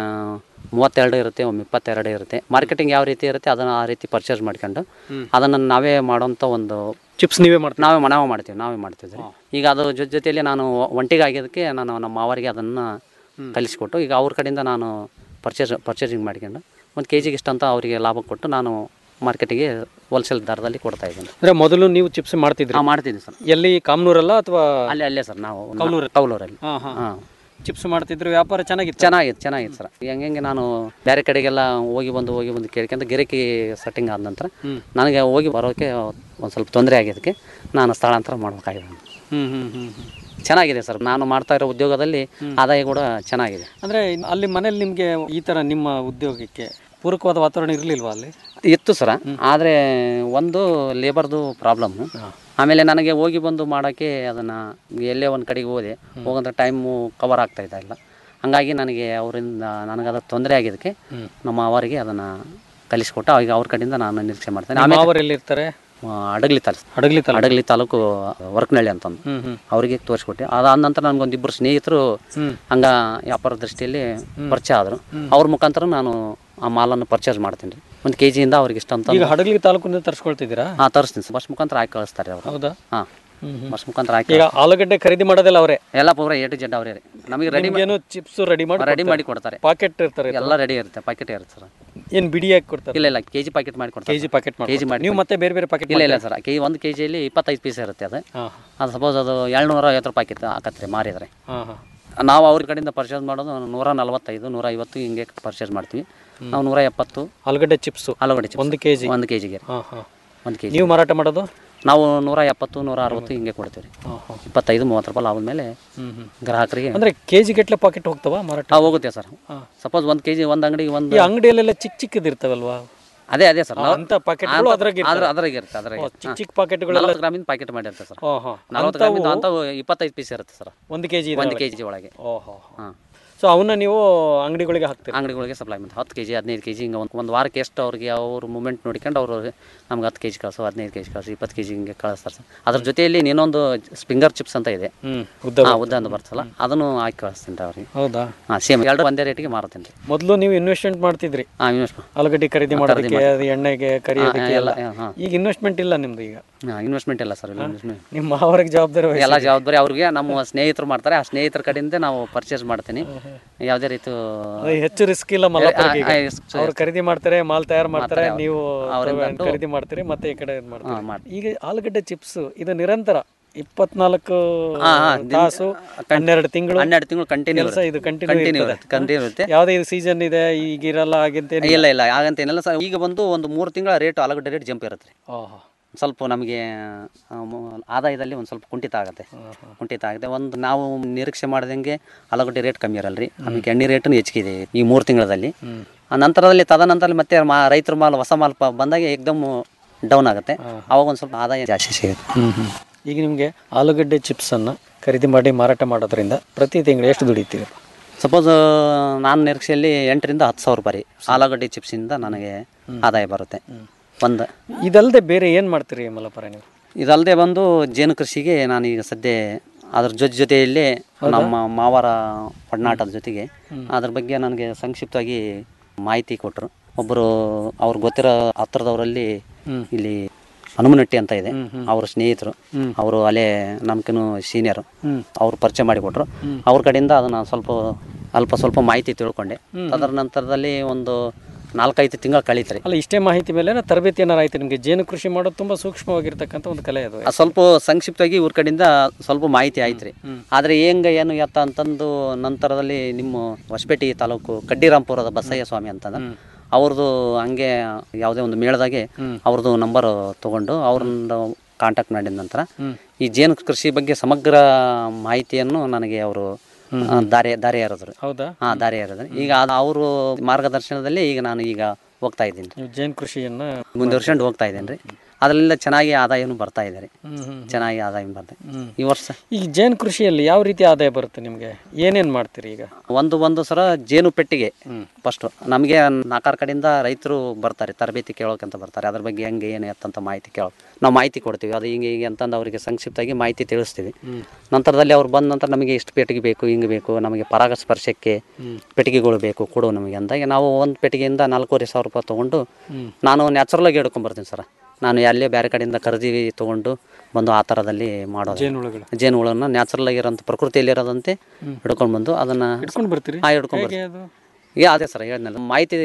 ಮೂವತ್ತೆರಡು ಇರುತ್ತೆ ಒಮ್ಮೆ ಇಪ್ಪತ್ತೆರಡು ಇರುತ್ತೆ ಮಾರ್ಕೆಟಿಂಗ್ ಯಾವ ರೀತಿ ಇರುತ್ತೆ ಅದನ್ನು ಆ ರೀತಿ ಪರ್ಚೇಸ್ ಮಾಡ್ಕೊಂಡು ಅದನ್ನು ನಾವೇ ಮಾಡೋಂಥ ಒಂದು ಚಿಪ್ಸ್ ನೀವೇ ಮಾಡ್ತೀವಿ ನಾವೇ ನಾವೇ ಮಾಡ್ತೀವಿ ನಾವೇ ಮಾಡ್ತಿದ್ವಿ ಈಗ ಅದು ಜೊತೆ ಜೊತೆಯಲ್ಲಿ ನಾನು ಒಂಟಿಗೆ ಆಗಿದ್ದಕ್ಕೆ ನಾನು ನಮ್ಮ ಮಾವರಿಗೆ ಅದನ್ನು ಕಲಿಸ್ಕೊಟ್ಟು ಈಗ ಅವ್ರ ಕಡೆಯಿಂದ ನಾನು ಪರ್ಚೇಸ್ ಪರ್ಚೇಸಿಂಗ್ ಮಾಡ್ಕೊಂಡು ಒಂದು ಕೆ ಜಿಗೆ ಇಷ್ಟಂತ ಅವರಿಗೆ ಲಾಭ ಕೊಟ್ಟು ನಾನು ಮಾರ್ಕೆಟಿಗೆ ಹೋಲ್ಸೇಲ್ ದರದಲ್ಲಿ ಕೊಡ್ತಾ ಇದ್ದೀನಿ ಅಂದ್ರೆ ಮೊದಲು ನೀವು ಚಿಪ್ಸ್ ಮಾಡ್ತಿದ್ರಿ ಹಾಂ ಮಾಡ್ತೀನಿ ಸರ್ ಎಲ್ಲಿ ಕಾಮನೂರಲ್ಲ ಅಥವಾ ಅಲ್ಲೇ ಅಲ್ಲೇ ಸರ್ ನಾವು ಕೌಲೂರು ಕೌಲೂರಲ್ಲಿ ಹಾಂ ಹಾಂ ಹಾಂ ಚಿಪ್ಸ್ ಮಾಡ್ತಿದ್ರು ವ್ಯಾಪಾರ ಚೆನ್ನಾಗಿತ್ತು ಚೆನ್ನಾಗಿತ್ತು ಚೆನ್ನಾಗಿತ್ತು ಸರ್ ಹೆಂಗೆ ನಾನು ಬೇರೆ ಕಡೆಗೆಲ್ಲ ಹೋಗಿ ಬಂದು ಹೋಗಿ ಬಂದು ಕೇಳ್ಕೊಂತ ಗಿರಕಿ ಸೆಟ್ಟಿಂಗ್ ಆದ ನಂತರ ನನಗೆ ಹೋಗಿ ಬರೋಕ್ಕೆ ಒಂದು ಸ್ವಲ್ಪ ತೊಂದರೆ ಆಗಿದ್ದಕ್ಕೆ ನಾನು ಸ್ಥಳಾಂತರ ಮಾಡ್ಬೇಕಾಗಿದೆ ಹ್ಮ್ ಹ್ಮ್ ಹ್ಮ್ ಹ್ಮ್. ಚೆನ್ನಾಗಿದೆ ಸರ್ ನಾನು ಮಾಡ್ತಾ ಇರೋ ಉದ್ಯೋಗದಲ್ಲಿ ಆದಾಯ ಕೂಡ ಚೆನ್ನಾಗಿದೆ ಅಂದ್ರೆ ಇನ್- ಅಲ್ಲಿ ಮನೇಲಿ ನಿಮ್ಗೆ ಈ ತರ ನಿಮ್ಮ ಉದ್ಯೋಗಕ್ಕೆ ಪೂರಕವಾದ ವಾತಾವರಣ ಇರ್ಲಿಲ್ವಾ ಅಲ್ಲಿ ಇತ್ತು ಸರ ಆದರೆ ಒಂದು ಲೇಬರ್ದು ಪ್ರಾಬ್ಲಮ್ ಆಮೇಲೆ ನನಗೆ ಹೋಗಿ ಬಂದು ಮಾಡೋಕ್ಕೆ ಅದನ್ನು ಎಲ್ಲೇ ಒಂದು ಕಡೆಗೆ ಹೋದೆ ಹೋಗಂತ ಟೈಮು ಕವರ್ ಆಗ್ತಾ ಇದ್ದ ಇಲ್ಲ ಹಂಗಾಗಿ ನನಗೆ ಅವರಿಂದ ನನಗೆ ಅದರ ತೊಂದರೆ ಆಗಿದ್ದಕ್ಕೆ ನಮ್ಮ ಅವರಿಗೆ ಅದನ್ನು ಕಲಿಸ್ಕೊಟ್ಟು ಈಗ ಅವ್ರ ಕಡೆಯಿಂದ ನಾನು ನಿರೀಕ್ಷೆ ಮಾಡ್ತೇನೆ ನಿಮ್ಮ ಆಮೇಲೆ ಮಾವರು ಎಲ್ಲಿರ್ತಾರೆ ಆ, ಅಡಗಲಿ ತಾಲೂಕು ಹಡಗಲಿ ತಾಲೂಕು. ಅಡಗಲಿ ತಾಲೂಕು ವರ್ಕನಹಳ್ಳಿ ಅಂತಂದು ಹ್ಮ್ ಹ್ಮ್ ಅವರಿಗೆ ತೋರಿಸ್ಕೊಟ್ಟೆ ಅದಾದ ನಂತರ ನನಗೊಂದು ಇಬ್ಬರು ಸ್ನೇಹಿತರು ಹಂಗ ವ್ಯಾಪಾರ ದೃಷ್ಟಿಯಲ್ಲಿ ಪರಿಚಯ ಆದರು ಅವ್ರ ಮುಖಾಂತರ ನಾನು ಆ ಮಾಲನ್ನು ಪರ್ಚೇಸ್ ಮಾಡ್ತೀನಿ ರೀ ಒಂದು ಕೆ ಜಿಯಿಂದ ಅವ್ರಿಗೆ ಇಷ್ಟ ಅಂತ ಈಗ ಹಡಗಲಿ ತಾಲೂಕಿನಿಂದ ತರಿಸ್ಕೊಳ್ತಿದ್ದೀರಾ ಹಾಂ ತರಿಸ್ತೀನಿ ಸರ್ ಬಸ್ ಮುಖಾಂತರ ಹಾಕಿ ಕಳಿಸ್ತಾರೆ ಅವರು ಹೌದಾ ಹಾಂ ಹ್ಮ್ ಹ್ಮ್. ಬಸ್ ಮುಖಾಂತರ ಹಾಕಿ ಈಗ ಆಲೂಗಡ್ಡೆ ಖರೀದಿ ಮಾಡೋದೆಲ್ಲ ಅವರೇ ಎಲ್ಲ ಪೂರ ಎ ಟು ಜೆಡ್ ಅವರೇ ರೀ ನಮಗೆ ರೆಡಿ ನಿಮ್ಗೇನು ಚಿಪ್ಸ್ ರೆಡಿ ಮಾಡಿ ರೆಡಿ ಮಾಡಿ ಕೊಡ್ತಾರೆ ಪಾಕೆಟ್ ಇರ್ತಾರೆ ಎಲ್ಲ ರೆಡಿ ಇರುತ್ತೆ ಪ್ಯಾಕೆಟ್ ಇರುತ್ತೆ ಸರ್ ಏನ್ ಬಿಡಿ ಹಾಕಿ ಕೊಡ್ತಾರೆ ಇಲ್ಲ ಇಲ್ಲ ಕೆ ಜಿ ಪ್ಯಾಕೆಟ್ ಮಾಡಿ ಕೊಡ್ತಾರೆ ಕೆಜಿ ಪಾಕೆಟ್ ಮಾಡಿ ಕೆ ಜಿ ಮಾಡಿ ನೀವು ಮತ್ತೆ ಬೇರೆ ಬೇರೆ ಪಾಕೆಟ್ ಇಲ್ಲ ಇಲ್ಲ ಸರ್ ಕೆ ಒಂದು ಕೆ ಜಿಯಲ್ಲಿ ಇಪ್ಪತ್ತೈದು ಪೀಸ್ ಇರುತ್ತೆ ಅದು ಹಾಂ ಅದು ಸಪೋಸ್ ಅದು ಏಳ್ನೂರ ಐವತ್ತು ರೂಪಾಯಿ ಹಾಕಿತ್ತು ಹಾಕತ್ರಿ ಮಾರಿದರೆ ಹಾಂ ಹಾಂ ನಾವು ಅವ್ರ ಕಡೆಯಿಂದ ಪರ್ಚೇಸ್ ಮಾಡೋದು ನೂರ ನಲವತ್ತೈದು ನೂರ ಐವತ್ತು ಹಿಂಗೆ ಪರ್ಚೇಸ್ ಮಾಡ್ತೀವಿ ನಾವು ನೂರ ಎಪ್ಪತ್ತು ಆಲೂಗಡ್ಡೆ ಚಿಪ್ಸು ಆಲೂಗಡ್ಡೆ chips. ಒಂದು ಕೆಜಿ ಒಂದು ಕೆ ಜಿಗೆ ಹಾಂ ಹಾಂ ಒಂದು ಕೆ ಜಿ ನೀವು ಮಾರಾಟ ಮಾಡೋದು ನಾವು ನೂರ ಎಪ್ಪತ್ತು ನೂರ ಅರವತ್ತು ಹಿಂಗೆ ಕೊಡ್ತೀವಿ ರೀ ಹಾಂ ಹಾಂ ಇಪ್ಪತ್ತೈದು ಮೂವತ್ತು ರೂಪಾಯಿ ಲಾಭದ ಮೇಲೆ ಹ್ಮ್ ಹ್ಮ್ ಗ್ರಾಹಕರಿಗೆ ಅಂದ್ರೆ ಕೆಜಿ ಗಟ್ಟಲೆ ಪಾಕೆಟ್ ಹೋಗ್ತಾವ ಮಾರಾಟ ಹಾಂ ಹೋಗುತ್ತೆ ಸರ್ ಹಾಂ. ಸಪೋಸ್ ಒಂದು ಕೆ ಜಿ ಒಂದು ಅಂಗಡಿಗೆ ಒಂದು ಈ ಅಂಗಡಿಯಲ್ಲೆಲ್ಲ ಚಿಕ್ಕ ಚಿಕ್ಕದಿರ್ತಾವಲ್ವಾ ಅದೇ ಅದೇ ಸರ್ ಆ, ಅಂತ ಪಾಕೆಟ್ಗಳು ಅದ್ರಾಗೆ ಇರ್ತವೆ. ಅದ್ರಾಗ ಇರುತ್ತೆ ಅದ್ರಾಗ ಓ, ಚಿಕ್ಕ ಚಿಕ್ಕ ಪಾಕೆಟ್ಗಳೆಲ್ಲ ನಲವತ್ತು ಗ್ರಾಮಿಂದ ಪ್ಯಾಕೆಟ್ ಮಾಡಿರುತ್ತೆ ಸರ್ ಓಹೋ ನಲವತ್ತು ಗ್ರಾಮಿಂದ ಅಂತ ಇಪ್ಪತ್ತೈದು ಪೀಸ್ ಇರುತ್ತೆ ಸರ್ ಒಂದು ಕೆಜಿ ಒಂದು ಕೆ ಜಿ ಒಳಗೆ ಓಹೋ ಹಾಂ ಸೊ ಅವನ್ನ ನೀವು ಅಂಗಡಿಗಳಿಗೆ ಹಾಕ್ತೀರಿ ಅಂಗಡಿಗಳಿಗೆ ಸಪ್ಲೈ ಮಾಡಿ ಹತ್ತು ಕೆ ಜಿ ಹದಿನೈದು ಕೆ ಜಿ ಹಿಂಗೆ ಒಂದು ಒಂದು ವಾರಕ್ಕೆ ಎಷ್ಟು ಅವ್ರಿಗೆ ಅವ್ರ ಮೂಮೆಂಟ್ ನೋಡ್ಕೊಂಡು ಅವರು ನಮ್ಗೆ ಹತ್ತು ಕೆ ಜಿ ಕಳಿಸು ಹದಿನೈದು ಕೆ ಜಿ ಕಳಿಸು ಇಪ್ಪತ್ತು ಕೆ ಜಿ ಹಿಂಗೆ ಕಳಿಸ್ತಾರೆ ಸರ್ ಅದ್ರ ಜೊತೆಯಲ್ಲಿ ಇನ್ನೊಂದು ಸ್ಪಿಂಗರ್ ಚಿಪ್ಸ್ ಅಂತ ಇದೆ ಹ್ಮ್ ಉದ್ದ ಹಾಂ ಉದ್ದ ಅಂತ ಬರ್ತಲ್ಲ ಅದನ್ನು ಹಾಕಿ ಕಳಿಸ್ತೀನಿ ರೀ ಅವ್ರಿಗೆ ಹೌದಾ ಹಾಂ ಸೇಮ್ ಎರಡು ಒಂದೇ ರೇಟಿಗೆ ಮಾರುತ್ತೀನಿ ರೀ ಮೊದಲು ನೀವು ಇನ್ವೆಸ್ಟ್ಮೆಂಟ್ ಮಾಡ್ತಿದ್ರಿ ಹಾಂ ಇನ್ವೆಸ್ಟ್ ಆಲೂಗಡ್ಡೆ ಖರೀದಿ ಖರೀದಿ ಮಾಡೋದಕ್ಕೆ ಮಾಡಿ. ಅದು ಎಣ್ಣೆಗೆ ಕರಿಯೋದಕ್ಕೆ ಎಲ್ಲ, ಎಲ್ಲ ಹಾಂ. ಈಗ ಇನ್ವೆಸ್ಟ್ಮೆಂಟ್ ಇಲ್ಲ ನಿಮ್ದು ಈಗ ಹಾಂ ಇನ್ವೆಸ್ಟ್ಮೆಂಟ್ ಇಲ್ಲ ಸರ್ ಇನ್ವೆಸ್ಟ್ಮೆಂಟ್ ನಿಮ್ಮ ಮಾವರಿಗೆ ಜವಾಬ್ದಾರಿ ವಹಿಸಿ. ಎಲ್ಲ ಜವಾಬ್ದಾರಿ ಅವ್ರಿಗೆ ನಮ್ಮ ಸ್ನೇಹಿತರು ಮಾಡ್ತಾರೆ ಆ ಸ್ನೇಹಿತರ ಕಡೆಯಿಂದ ನಾವು ಪರ್ಚೇಸ್ ಮಾಡ್ತೀನಿ ಯಾವುದೇ ರೀತಿ ಅದು ಹೆಚ್ಚು ರಿಸ್ಕ್ ಇಲ್ಲ ಮಲ್ಲಪ್ಪರಿಗೆ ಈಗ. ಆ, ಆ, risk- ಅವ್ರು ಖರೀದಿ ಮಾಡ್ತಾರೆ ಮಾಲ್ ತಯಾರು ಮಾಡ್ತಾರೆ ಮಾಡ್ತಾರೆ ನೀವು ಅವರಿಂದ ತಗೊಂಡು ಅಂತೂ- ಖರೀದಿ ಮಾಡ್ತೀರಿ ಮತ್ತೆ ಈ ಕಡೆ ಇದ್ ಮಾಡ್ತೀರಿ ಹಾಂ, ಮಾಡ್ತೀವಿ. ಈಗ ಆಲೂಗಡ್ಡೆ ಚಿಪ್ಸ್ ಇದು ನಿರಂತರ ಇಪ್ಪತ್ನಾಲ್ಕು ಹಾ, ಹಾ, ದಿನ- ತಾಸು ಹನ್ನೆರಡು ತಿಂಗಳು ಹನ್ನೆರಡು ತಿಂಗಳು ಕಂಟಿನ್ಯೂ continue ಕೆಲಸ ಇದು Continue ಕಂಟಿನ್ಯೂ ಇರುತ್ತೆ, continue ಇರುತ್ತೆ. ಯಾವುದೇ ಇದು ಸೀಸನ್ ಇದೆ ಈಗ ಇರಲ್ಲ ಹಾಗಂತ ಇಲ್ಲ ಇಲ್ಲ ಹಾಗಂತ ಏನಿಲ್ಲ ಸರ್ ಈಗ ಬಂದು ಒಂದು ಮೂರು ತಿಂಗಳ ರೇಟ್ ಆಲೂಗಡ್ಡೆ ರೇಟ್ ಜಂಪ್ ಇರುತ್ತೆ ರೀ ಓಹೋ ಸ್ವಲ್ಪ ನಮಗೆ ಆ, ಮ- ಆದಾಯದಲ್ಲಿ ಒಂದು ಸ್ವಲ್ಪ ಕುಂಠಿತ ಆಗುತ್ತೆ ಕುಂಠಿತ ಆಗುತ್ತೆ ಒಂದು ನಾವು ನಿರೀಕ್ಷೆ ಮಾಡ್ದಂಗೆ ಆಲೂಗಡ್ಡೆ ರೇಟ್ ಕಮ್ಮಿ ಇರಲ್ಲ ರೀ ಆಮೇಲೆ ಎಣ್ಣೆ ರೇಟನ್ನು ಹೆಚ್ಚಿಗಿದೆ ಈ ಮೂರು ತಿಂಗಳಲ್ಲಿ ಆ ನಂತರದಲ್ಲಿ ತದನಂತರ ಮತ್ತೆ ಮಾ ರೈತರ ಮಾಲ್ ಹೊಸ ಮಾಲ್ ಪ- ಬಂದಾಗ ಏಕ್ದಮ್ ಡೌನ್ ಆಗುತ್ತೆ ಅವಾಗ ಒಂದು ಸ್ವಲ್ಪ ಆದಾಯ ಜಾಸ್ತಿ ಸಿಗುತ್ತೆ ಈಗ ನಿಮಗೆ ಆಲೂಗಡ್ಡೆ ಚಿಪ್ಸನ್ನು ಖರೀದಿ ಮಾಡಿ ಮಾರಾಟ ಮಾಡೋದ್ರಿಂದ ಪ್ರತಿ ತಿಂಗಳು ಎಷ್ಟು ದುಡಿತೀರಿ ಸಪೋಸ್ ನಾನು ನಿರೀಕ್ಷೆಯಲ್ಲಿ ಎಂಟರಿಂದ ಹತ್ತು ಸಾವಿರ ರೂಪಾಯಿ ರೀ ಆಲೂಗಡ್ಡೆ ಚಿಪ್ಸಿಂದ ನನಗೆ ಆದಾಯ ಬರುತ್ತೆ ಒಂದು ಇದಲ್ಲದೆ ಬೇರೆ ಏನು ಮಾಡ್ತೀರಿ ಮಲ್ಲಪರ ನೀವು ಇದಲ್ಲದೆ ಬಂದು ಜೇನು ಕೃಷಿಗೆ ನಾನು ಈಗ ಸದ್ಯ ಅದ್ರ ಜೊತೆ ಜೊತೆಯಲ್ಲಿ ನಮ್ಮ ಮಾವರ ಒಡನಾಟದ ಜೊತೆಗೆ ಅದ್ರ ಬಗ್ಗೆ ನನಗೆ ಸಂಕ್ಷಿಪ್ತವಾಗಿ ಮಾಹಿತಿ ಕೊಟ್ಟರು ಒಬ್ಬರು ಅವ್ರಿಗೆ ಗೊತ್ತಿರೋ ಹತ್ರದವರಲ್ಲಿ ಇಲ್ಲಿ ಹನುಮನಟ್ಟಿ ಅಂತ ಇದೆ ಅವ್ರ ಸ್ನೇಹಿತರು ಅವರು ಅಲ್ಲೇ ನಮ್ಕಿನ್ನು ಸೀನಿಯರು ಅವ್ರು ಪರಿಚಯ ಮಾಡಿಕೊಟ್ರು ಅವ್ರ ಕಡೆಯಿಂದ ಅದನ್ನು ಸ್ವಲ್ಪ ಅಲ್ಪ ಸ್ವಲ್ಪ ಮಾಹಿತಿ ತಿಳ್ಕೊಂಡೆ ಅದರ ನಂತರದಲ್ಲಿ ಒಂದು ನಾಲ್ಕೈದು ತಿಂಗಳು ಕಳೀತ್ರಿ ಅಲ್ಲ ಇಷ್ಟೇ ಮಾಹಿತಿ ಮೇಲೆ ತರಬೇತಿ ಏನಾರು ಆಯ್ತು ನಿಮಗೆ ಜೇನು ಕೃಷಿ ಮಾಡೋದು ತುಂಬ ಸೂಕ್ಷ್ಮವಾಗಿರ್ತಕ್ಕಂಥ ಒಂದು ಕಲೆ ಅದು ಆ ಸ್ವಲ್ಪ ಸಂಕ್ಷಿಪ್ತವಾಗಿ ಇವ್ರ ಕಡೆಯಿಂದ ಸ್ವಲ್ಪ ಮಾಹಿತಿ ಆಯ್ತು ರೀ ಆದರೆ ಹೆಂಗೆ ಏನು ಎತ್ತ ಅಂತಂದು ನಂತರದಲ್ಲಿ ನಿಮ್ಮ ಹೊಸಪೇಟೆ ತಾಲೂಕು ಕಡ್ಡಿರಾಂಪುರದ ಬಸಯ್ಯ ಸ್ವಾಮಿ ಅಂತಂದ್ರೆ ಅವ್ರದ್ದು ಹಂಗೆ ಯಾವುದೇ ಒಂದು ಮೇಳದಾಗೆ ಅವ್ರದ್ದು ನಂಬರ್ ತೊಗೊಂಡು ಅವ್ರನ್ನ ಕಾಂಟ್ಯಾಕ್ಟ್ ಮಾಡಿದ ನಂತರ ಈ ಜೇನು ಕೃಷಿ ಬಗ್ಗೆ ಸಮಗ್ರ ಮಾಹಿತಿಯನ್ನು ನನಗೆ ಅವರು ದಾರಿ ದಾರಿ ಎರೆದ್ರು ಹೌದಾ ಹಾ ದಾರಿ ಎರೆದ್ರು ಈಗ ಅವರು ಮಾರ್ಗದರ್ಶನದಲ್ಲಿ ಈಗ ನಾನು ಈಗ ಹೋಗ್ತಾ ಇದ್ದೀನಿ ನೀವು ಜೇನು ಕೃಷಿಯನ್ನ ಮುಂದುವರ್ಸ್ಕೊಂಡು ಹೋಗ್ತಾ ಇದ್ದೇನೆ ರೀ ಅದರಿಂದ ಚೆನ್ನಾಗಿ ಆದಾಯನೂ ಬರ್ತಾ ಇದೆ ರೀ ಹ್ಮ್, ಹ್ಮ್. ಚೆನ್ನಾಗಿ ಆದಾಯ ಬರ್ತಾ ಇದೆ. ಹ್ಮ್. ಈ ವರ್ಷ ಈ ಜೇನು ಕೃಷಿಯಲ್ಲಿ ಯಾವ ರೀತಿ ಆದಾಯ ಬರುತ್ತೆ ನಿಮಗೆ ಏನೇನ್ ಮಾಡ್ತೀರಿ ಈಗ ಒಂದು ಒಂದು ಸಲ ಜೇನು ಪೆಟ್ಟಿಗೆ ಫಸ್ಟ್ ನಮಗೆ ನಾಲ್ಕಾರು ಕಡೆಯಿಂದ ರೈತರು ಬರ್ತಾರೆ ತರಬೇತಿ ಕೇಳೋಕಂತ ಬರ್ತಾರೆ ಅದ್ರ ಬಗ್ಗೆ ಹೆಂಗೆ ಏನು ಎತ್ತಂತ ಮಾಹಿತಿ ಕೇಳೋ ನಾವು ಮಾಹಿತಿ ಕೊಡ್ತೀವಿ ಅದು ಹಿಂಗೆ ಹಿಂಗೆ ಅಂತಂದು ಅವರಿಗೆ ಸಂಕ್ಷಿಪ್ತವಾಗಿ ಮಾಹಿತಿ ತಿಳಿಸ್ತೀವಿ ನಂತರದಲ್ಲಿ ಅವ್ರು ಬಂದ ನಂತರ ನಮಗೆ ಇಷ್ಟು ಪೆಟ್ಟಿಗೆ ಬೇಕು ಹಿಂಗೆ ಬೇಕು ನಮಗೆ ಪರಾಗಸ್ಪರ್ಶಕ್ಕೆ ಪೆಟ್ಟಿಗೆಗಳು ಬೇಕು ಕೊಡು ನಮಗೆ ಅಂದಾಗ ನಾವು ಒಂದು ಪೆಟ್ಟಿಗೆಯಿಂದ ನಾಲ್ಕೂವರೆ ಸಾವಿರ ರೂಪಾಯಿ ತೊಗೊಂಡು ನಾನು ನ್ಯಾಚುರಲಾಗಿ ಹಿಡ್ಕೊಂಬರ್ತೀನಿ ಸರ್ ನಾನು ಎಲ್ಲೇ ಬೇರೆ ಕಡೆಯಿಂದ ಖರೀದಿ ತೊಗೊಂಡು ಬಂದು ಆ ಥರದಲ್ಲಿ ಮಾಡೋದು ಜೇನುಹುಳುಗಳು. ಜೇನುಹುಳನ್ನ ನ್ಯಾಚುರಲ್ ಆಗಿರೋಂಥ ಪ್ರಕೃತಿಯಲ್ಲಿರೋದಂತೆ ಹಿಡ್ಕೊಂಡು ಬಂದು ಅದನ್ನು ಹಿಡ್ಕೊಂಡು ಬರ್ತೀರಿ ಹಾಂ ಹಿಡ್ಕೊಂಡು ಹೇಗೆ ಬರ್ತೀವಿ ಅದು ಈಗ ಅದೇ ಸರ್ ಹೇಳಿದ್ನಲ್ಲ ಮಾಹಿತಿ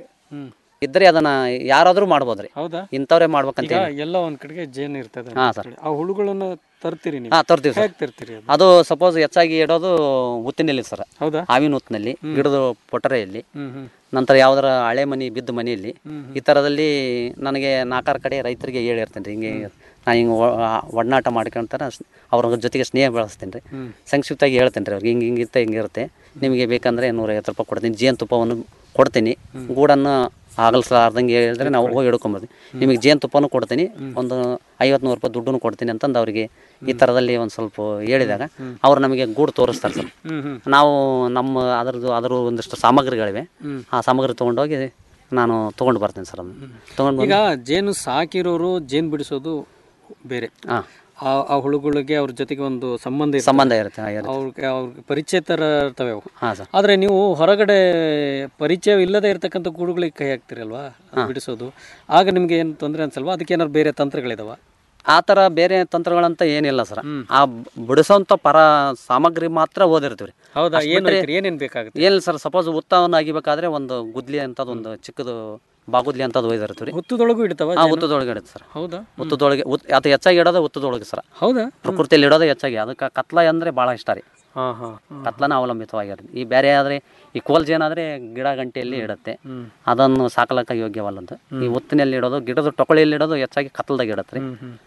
ಇದ್ರೆ ಅದನ್ನ ಯಾರಾದರೂ ಮಾಡ್ಬೋದ್ರಿ ಹೌದಾ ಇಂಥವ್ರೇ ಮಾಡ್ಬೇಕಂತ ಈಗ ಏನಿಲ್ಲ. ಎಲ್ಲ ಒಂದ್ ಕಡೆಗೆ ಜೇನು ಇರ್ತದೆ ಹಾ, ಅಂತ ಸರ್. ಹೇಳಿ. ಆ ಹುಳುಗಳನ್ನ ತರ್ತೀರಿ ನೀವು ಹಾ ತರ್ತೀವಿ ಸರ್ ಹೇಗೆ ತರ್ತೀರಿ ಅದು? ಅದು ಸಪೋಸ್ ಹೆಚ್ಚಾಗಿ ಇಡೋದು ಉತ್ತಿನಲ್ಲಿ ಸರ್ ಹೌದಾ ಹಾವಿನ ಉತ್ತಿನಲ್ಲಿ ಗಿಡದ ಪೊಟರೆಯಲ್ಲಿ ಹ್ಮ್ ಹ್ಮ್ ನಂತರ ಯಾವ್ದಾರ ಹಳೆ ಮನಿ ಬಿದ್ದ ಮನೆಯಲ್ಲಿ ಈ ಥರದಲ್ಲಿ ನನಗೆ ನಾಲ್ಕಾರು ಕಡೆ ರೈತರಿಗೆ ಹೇಳಿರ್ತೇನೆ ರೀ ಹಿಂಗೆ ನಾನು ಹಿಂಗೆ ಒಡನಾಟ ಮಾಡ್ಕೊಂತಾರ ಅವ್ರ ಜೊತೆಗೆ ಸ್ನೇಹ ಬೆಳೆಸ್ತೀನಿ ರೀ ಹ್ಮ್. ಸಂಕ್ಷಿಪ್ತವಾಗಿ ಹೇಳ್ತೇನೆ ರೀ ಅವ್ರಿಗೆ ಹಿಂಗೆ ಹಿಂಗಿರುತ್ತೆ ಹಿಂಗಿರುತ್ತೆ ನಿಮಗೆ ಬೇಕಂದ್ರೆ ನೂರೈವತ್ತು ರೂಪಾಯಿ ಕೊಡ್ತೀನಿ ಜೇನುತುಪ್ಪವನ್ನು ಕೊಡ್ತೀನಿ ಗೂಡನ್ನು ಆಗಲ್ಸಲಾರ್ದಂಗೆ ಹೇಳಿದ್ರೆ ನಾವು ಹೋಗಿ ಹಿಡ್ಕೊಂಬರ್ತೀವಿ ನಿಮಗೆ ಜೇನುತುಪ್ಪನೂ ಕೊಡ್ತೀನಿ ಒಂದು ಐವತ್ತು ನೂರು ರೂಪಾಯಿ ದುಡ್ಡನ್ನು ಕೊಡ್ತೀನಿ ಅಂತಂದು ಅವರಿಗೆ ಈ ಥರದಲ್ಲಿ ಒಂದು ಸ್ವಲ್ಪ ಹೇಳಿದಾಗ ಅವ್ರು ನಮಗೆ ಗೂಡು ತೋರಿಸ್ತಾರೆ ಸರ್ ಹ್ಮ್ ಹ್ಮ್ ನಾವು ನಮ್ಮ ಅದರದ್ದು ಅದರ ಒಂದಿಷ್ಟು ಸಾಮಗ್ರಿಗಳಿವೆ ಹ್ಮ್. ಆ ಸಾಮಗ್ರಿ ತೊಗೊಂಡೋಗಿ ನಾನು ತೊಗೊಂಡು ಬರ್ತೀನಿ ಸರ್ ಅದನ್ನು ತೊಗೊಂಡು ಈಗ ಜೇನು ಸಾಕಿರೋರು ಜೇನು ಬಿಡಿಸೋದು ಬೇರೆ ಹಾಂ ಆ ಆ ಹುಳುಗಳಿಗೆ ಅವ್ರ ಜೊತೆಗೆ ಒಂದು ಸಂಬಂಧ ಇರ್ತದೆ. ಸಂಬಂಧ ಇರುತ್ತೆ ಹಾಂ, ಇರುತ್ತೆ. ಅವ್ರಿಗೆ ಅವ್ರಿಗೆ ಪರಿಚಯತರ ಇರ್ತವೆ ಅವು ಹಾಂ ಸರ್ ಆದ್ರೆ ನೀವು ಹೊರಗಡೆ ಪರಿಚಯ ಇಲ್ಲದೆ ಇರತಕ್ಕಂಥ ಗೂಡುಗಳಿಗೆ ಕೈ ಹಾಕ್ತಿರಲ್ವಾ ಅದು ಬಿಡಿಸೋದು ಆಗ ನಿಮ್ಗೆ ಏನು ತೊಂದರೆ ಅನ್ಸಲ್ವಾ ಅದಕ್ಕೆ ಏನಾದ್ರು ಬೇರೆ ತಂತ್ರಗಳಿದಾವ ಆ ಥರ ಬೇರೆ ತಂತ್ರಗಳಂತ ಏನಿಲ್ಲ ಸರ್ ಆ ಬಿಡಿಸೋಂಥ ಪರ ಸಾಮಗ್ರಿ ಮಾತ್ರ ಓದಿರ್ತೀವಿ ರೀ ಹೌದಾ ಅಷ್ಟ್ ಏನು ಬಿಟ್ರೆ ಹಾಕ್ತೀರಿ? ಏನೇನ್ ಬೇಕಾಗುತ್ತೆ ಏನಿಲ್ಲ ಸರ್ ಸಪೋಸ್ ಉತ್ತವನ್ನು ಅಗಿಬೇಕಾದ್ರೆ ಒಂದು ಗುದ್ಲಿ ಅಂತದ್ದು ಒಂದು ಚಿಕ್ಕದು ಬಾಗುದ್ಲಿ ಅಂತದ್ದು ಒಯ್ದಿರ್ತೀವಿ ರೀ ಹುತ್ತದೊಳಗೂ ಇಡ್ತಾವ ಹಾಂ ಜೇನು? ಹುತ್ತದೊಳಗೆ ಇಡುತ್ತೆ ಸರ್ ಹೌದಾ ಹುತ್ತದೊಳಗೆ ಉತ್ ಅದು ಹೆಚ್ಚಾಗಿ ಇಡೋದು ಹುತ್ತದೊಳಗೆ ಸರ್ ಹೌದಾ ಪ್ರಕೃತಿಯಲ್ಲಿ ಇಡೋದು ಹೆಚ್ಚಾಗಿ ಅದಕ್ಕೆ ಕತ್ಲ ಅಂದರೆ ಭಾಳ ಇಷ್ಟ ರೀ ಹಾ ಹಾ ಕತ್ಲನ ಅವಲಂಬಿತವಾಗಿರುತ್ತೆ ಈ ಬೇರೆ ಆದರೆ ಈ ಕೋಲ್ ಜೇನಾದರೆ ಗಿಡ ಗಂಟೆಯಲ್ಲಿ ಇಡುತ್ತೆ ಅದನ್ನು ಸಾಕಲಕ್ಕ ಯೋಗ್ಯವಲ್ಲದ್ದು ಈ ಉತ್ತಿನಲ್ಲಿ ಇಡೋದು ಗಿಡದ ಟೊಕಳಿಯಲ್ಲಿ ಇಡೋದು ಹೆಚ್ಚಾಗಿ ಕತ್ಲದಾಗ ಇಡತ್ತೆ ರೀ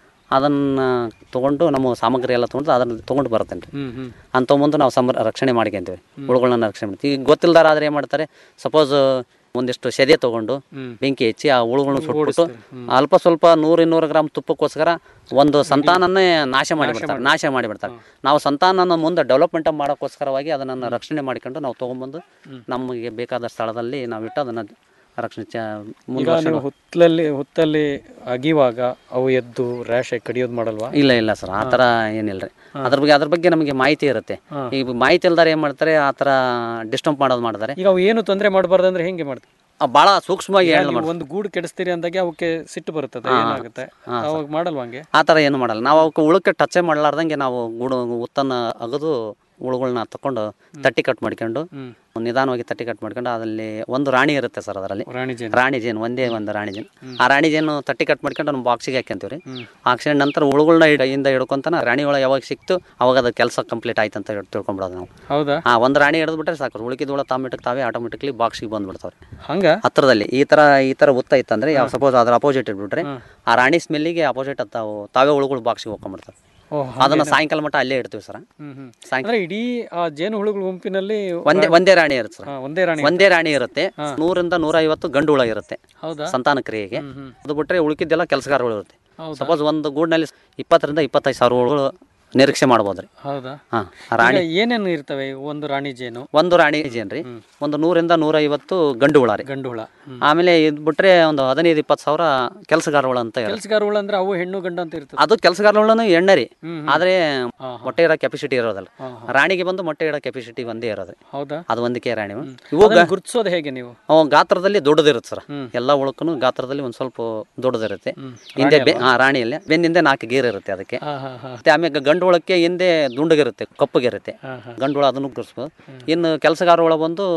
ಅದನ್ನು ತೊಗೊಂಡು ನಮ್ಮ ಸಾಮಗ್ರಿ ಎಲ್ಲ ತೊಗೊಂಡು ಅದನ್ನು ತೊಗೊಂಡು ಬರ್ತೇನೆ ರೀ ಹ್ಮ್ ಹ್ಮ್ ಅಂತ ಮುಂದೆ ನಾವು ಸಮ ರಕ್ಷಣೆ ಮಾಡ್ಕೊಂತೀವಿ ಹುಳುಗಳನ್ನ ರಕ್ಷಣೆ ಮಾಡ್ತೀವಿ ಈಗ ಗೊತ್ತಿಲ್ದಾರ ಆದ್ರೆ ಏನು ಮಾಡ್ತಾರೆ ಸಪೋಸ್ ಒಂದಿಷ್ಟು ಸೆದೆ ತೊಗೊಂಡು ಬೆಂಕಿ ಹಚ್ಚಿ ಆ ಹುಳುಗಳನ್ನ ಸುಟ್ಬಿಟ್ಟು ಅಲ್ಪ ಸ್ವಲ್ಪ ನೂರು ಇನ್ನೂರು ಗ್ರಾಮ್ ತುಪ್ಪಕ್ಕೋಸ್ಕರ ಒಂದು ಸಂತಾನನ್ನೇ ನಾಶ ಮಾಡಿಬಿಡ್ತಾರೆ ನಾಶ ಮಾಡಿಬಿಡ್ತಾರೆ ನಾವು ಸಂತಾನನ ಮುಂದೆ ಡೆವಲಪ್ಮೆಂಟ್ ಮಾಡೋಕ್ಕೋಸ್ಕರವಾಗಿ ಅದನ್ನು ರಕ್ಷಣೆ ಮಾಡಿಕೊಂಡು ನಾವು ತೊಗೊಂಬಂದು ನಮಗೆ ಬೇಕಾದ ಸ್ಥಳದಲ್ಲಿ ನಾವು ಇಟ್ಟು ಅದನ್ನು ರಕ್ಷಣೆ ಚ ಈಗ ಮುಂದುವರ್ಸ್ಕೊಂಡು ನೀವು ಹುತ್ತಲಲ್ಲಿ ಹುತ್ತಲ್ಲಿ ಅಗಿವಾಗ ಅವು ಎದ್ದು ರ್ಯಾಶ್ ಆಗಿ ಕಡಿಯೋದು ಮಾಡಲ್ವಾ ಇಲ್ಲ ಇಲ್ಲ ಸರ್ ಆ ಥರ ಏನಿಲ್ಲ ರೀ ಅದ್ರ ಬಗ್ಗೆ ಅದ್ರ ಬಗ್ಗೆ ನಮಗೆ ಮಾಹಿತಿ ಇರುತ್ತೆ ಈಗ ಮಾಹಿತಿ ಇಲ್ದಾರೆ ಏನು ಮಾಡ್ತಾರೆ ಆ ಥರ ಡಿಸ್ಟರ್ಬ್ ಮಾಡೋದು ಮಾಡ್ತಾರೆ ಈಗ ಅವು ಏನು ತೊಂದರೆ ಮಾಡಬಾರ್ದು ಅಂದ್ರೆ ಹೆಂಗೆ ಮಾಡ್ತೀವಿ ಭಾಳ ಸೂಕ್ಷ್ಮವಾಗಿ ಈಗ ಹೇಳಿ ನೀವು ಒಂದು ಗೂಡು ಕೆಡಿಸ್ತೀರಿ ಅಂದಾಗ ಅವಕ್ಕೆ ಸಿಟ್ಟು ಬರುತ್ತದೆ ಹಾ, ಏನಾಗುತ್ತೆ ಹಾ, ಸರ್. ಅವಾಗ ಮಾಡಲ್ವಾ ಹಂಗೆ ಆ ಥರ ಏನು ಮಾಡಲ್ಲ ನಾವು ಅವಕ್ಕೆ ಉಳಕ್ಕೆ ಟಚೇ ಮಾಡಲಾರ್ದಂಗೆ ನಾವು ಗೂಡು ಉತ್ತನ್ನು ಅಗದು ಹುಳುಗಳನ್ನ ತಕೊಂಡು ತಟ್ಟಿ ಕಟ್ ಮಾಡ್ಕೊಂಡು ನಿಧಾನವಾಗಿ ತಟ್ಟಿ ಕಟ್ ಮಾಡ್ಕೊಂಡು ಅದರಲ್ಲಿ ಒಂದು ರಾಣಿ ಇರುತ್ತೆ ಸರ್ ಅದರಲ್ಲಿ ರಾಣಿ ಜೇನು ರಾಣಿ ಜೇನು ಒಂದೇ ಒಂದು ರಾಣಿ ಜೇನು ಆ ರಾಣಿ ಜೇನು ತಟ್ಟಿ ಕಟ್ ಮಾಡ್ಕೊಂಡು ನಮ್ಮ ಬಾಕ್ಸಿಗೆ ಹಾಕ್ಯಂತೀವಿ ರೀ ಹಾಕ್ಸ್ಕೊಂಡು ನಂತರ ಹುಳುಗಳನ್ನ ಕೈಯಿಂದ ಹಿಡ್ಕೊಂತಾನ ರಾಣಿ ಒಳ ಯಾವಾಗ ಸಿಕ್ತು ಅವಾಗ ಅದು ಕೆಲಸ ಕಂಪ್ಲೀಟ್ ಆಯ್ತು ಅಂತ ಹೇಳ್- ತಿಳ್ಕೊಂಬಿಡೋದು ನಾವು ಹೌದಾ ಆ ಒಂದು ರಾಣಿ ಹಿಡಿದ್ಬಿಟ್ರೆ ಸಾಕು ಉಳಿಕಿದ ಹುಳ ತಾಮಿಟಕ್ಕೆ ತಾವೇ ಆಟೋಮೆಟಿಕ್ಲಿ ಬಾಕ್ಸಿಗೆ ಬಂದ್ಬಿಡ್ತಾವೆ ಹಂಗ ಹತ್ರದಲ್ಲಿ ಈ ತರ ಈ ತರ ಉತ್ತ ಇತ್ತಂದ್ರೆ ಯಾವ ಸಪೋಸ್ ಅದ್ರ ಅಪೋಸಿಟ್ ಇಟ್ಬಿಟ್ರೆ ಆ ರಾಣಿ ಸ್ಮೆಲ್ಲಿಗೆ ಅಪೋಸಿಟ್ ತಾವು ತಾವೇ ಹುಳುಗಳು ಬಾಕ್ಸಿಗೆ ಹೋಗ್ಕೊಂಡ್ಬಿಡ್ತಾರೆ ಓ, ಅದನ್ನ ಸಾಯಂಕಾಲ ಮಟ್ಟ ಅಲ್ಲೇ ಇಡ್ತೀವಿ ಸರ್ ಹ್ಮ್ ಹ್ಮ್ ಸಾಯಂಕಾಲ ಅಂದ್ರೆ ಇಡೀ ಆ ಜೇನು ಹುಳುಗಳ ಗುಂಪಿನಲ್ಲಿ ಒಂದೇ ಒಂದೇ ರಾಣಿ ಇರುತ್ತೆ ಸರ್ ಹಾ, ಒಂದೇ ರಾಣಿ ಒಂದೇ ರಾಣಿ ಇರುತ್ತೆ ನೂರಿಂದ ನೂರ ಐವತ್ತು ಗಂಡು ಹುಳ ಇರುತ್ತೆ ಹೌದಾ ಸಂತಾನ ಕ್ರಿಯೆಗೆ ಅದು ಬಿಟ್ರೆ ಉಳಿಕಿದ್ದೆಲ್ಲ ಕೆಲಸಗಾರಗಳು ಇರುತ್ತೆ ಹೌದಾ? ಸಪೋಸ್ ಒಂದು ಗೂಡಿನಲ್ಲಿ ಇಪ್ಪತ್ತರಿಂದ ಇಪ್ಪತ್ತೈದು ಸಾವಿರ ಹುಳುಗಳು ನಿರೀಕ್ಷೆ ಮಾಡ್ಬೋದ್ರಿ ಹೌದಾ ಹಾ ಆ ರಾಣಿ ಈಗ ಏನೇನು ಇರ್ತವೆ ಒಂದು ರಾಣಿ ಜೇನು ಒಂದು ರಾಣಿ ಜೇನ್ ರೀ ಒಂದು ನೂರಿಂದ ನೂರ ಐವತ್ತು ಗಂಡು ಹುಳ ರೀ ಗಂಡು ಹುಳ ಆಮೇಲೆ ಇದು ಬಿಟ್ರೆ ಒಂದು ಹದಿನೈದು ಇಪ್ಪತ್ತು ಸಾವಿರ ಕೆಲಸಗಾರ ಹುಳ ಅಂತ ಇರುತ್ತೆ ಕೆಲಸಗಾರ ಹುಳ ಅಂದ್ರೆ ಅವು ಹೆಣ್ಣು ಗಂಡು ಅಂತ ಇರ್ತದೆ ಅದು ಕೆಲಸಗಾರ ಹುಳನು ಎಣ್ಣೆ ರೀ ಹ್ಮ್, ಆದ್ರೆ ಹಾ, ಮೊಟ್ಟೆ ಇಡೋ ಕೆಪಾಸಿಟಿ ಇರೋದಲ್ಲ ಹಾ, ರಾಣಿಗೆ ಬಂದು ಮೊಟ್ಟೆ ಇಡೋ ಕೆಪಾಸಿಟಿ ಒಂದೇ ಇರೋದು ಹೌದಾ ಅದು ಒಂದಕ್ಕೆ ರಾಣಿ ಇವು ಅದನ್ನ ಗುರುತಿಸೋದು ಹೇಗೆ ನೀವು ಅವು ಗಾತ್ರದಲ್ಲಿ ದೊಡ್ಡದಿರುತ್ತೆ ಸರ್ ಎಲ್ಲ ಉಳುಕನು ಗಾತ್ರದಲ್ಲಿ ಒಂದು ಸ್ವಲ್ಪ ದೊಡ್ಡದಿರುತ್ತೆ ಹಿಂದೆ ಬೆ- ಹಾ ರಾಣಿಯಲ್ಲಿ ಬೆನ್ನಿಂದ ನಾಲ್ಕು ಗೀರ್ ಇರುತ್ತೆ ಅದಕ್ಕೆ ಹಾ ಹಾ ಹಾ ಮತ್ತೆ ಆಮೇಲೆ ಗಂಡು ಹುಳಕ್ಕೆ ಹಿಂದೆ ದುಂಡಗಿರುತ್ತೆ ಕಪ್ಪಗಿರುತ್ತೆ ಹಾ, ಹಾ. ಗಂಡು ಹುಳ ಅದನ್ನು ಗುರ್ಸ್ಬೋದು ಇನ್ನು ಕೆಲಸಗಾರ ಹುಳ ಬಂದು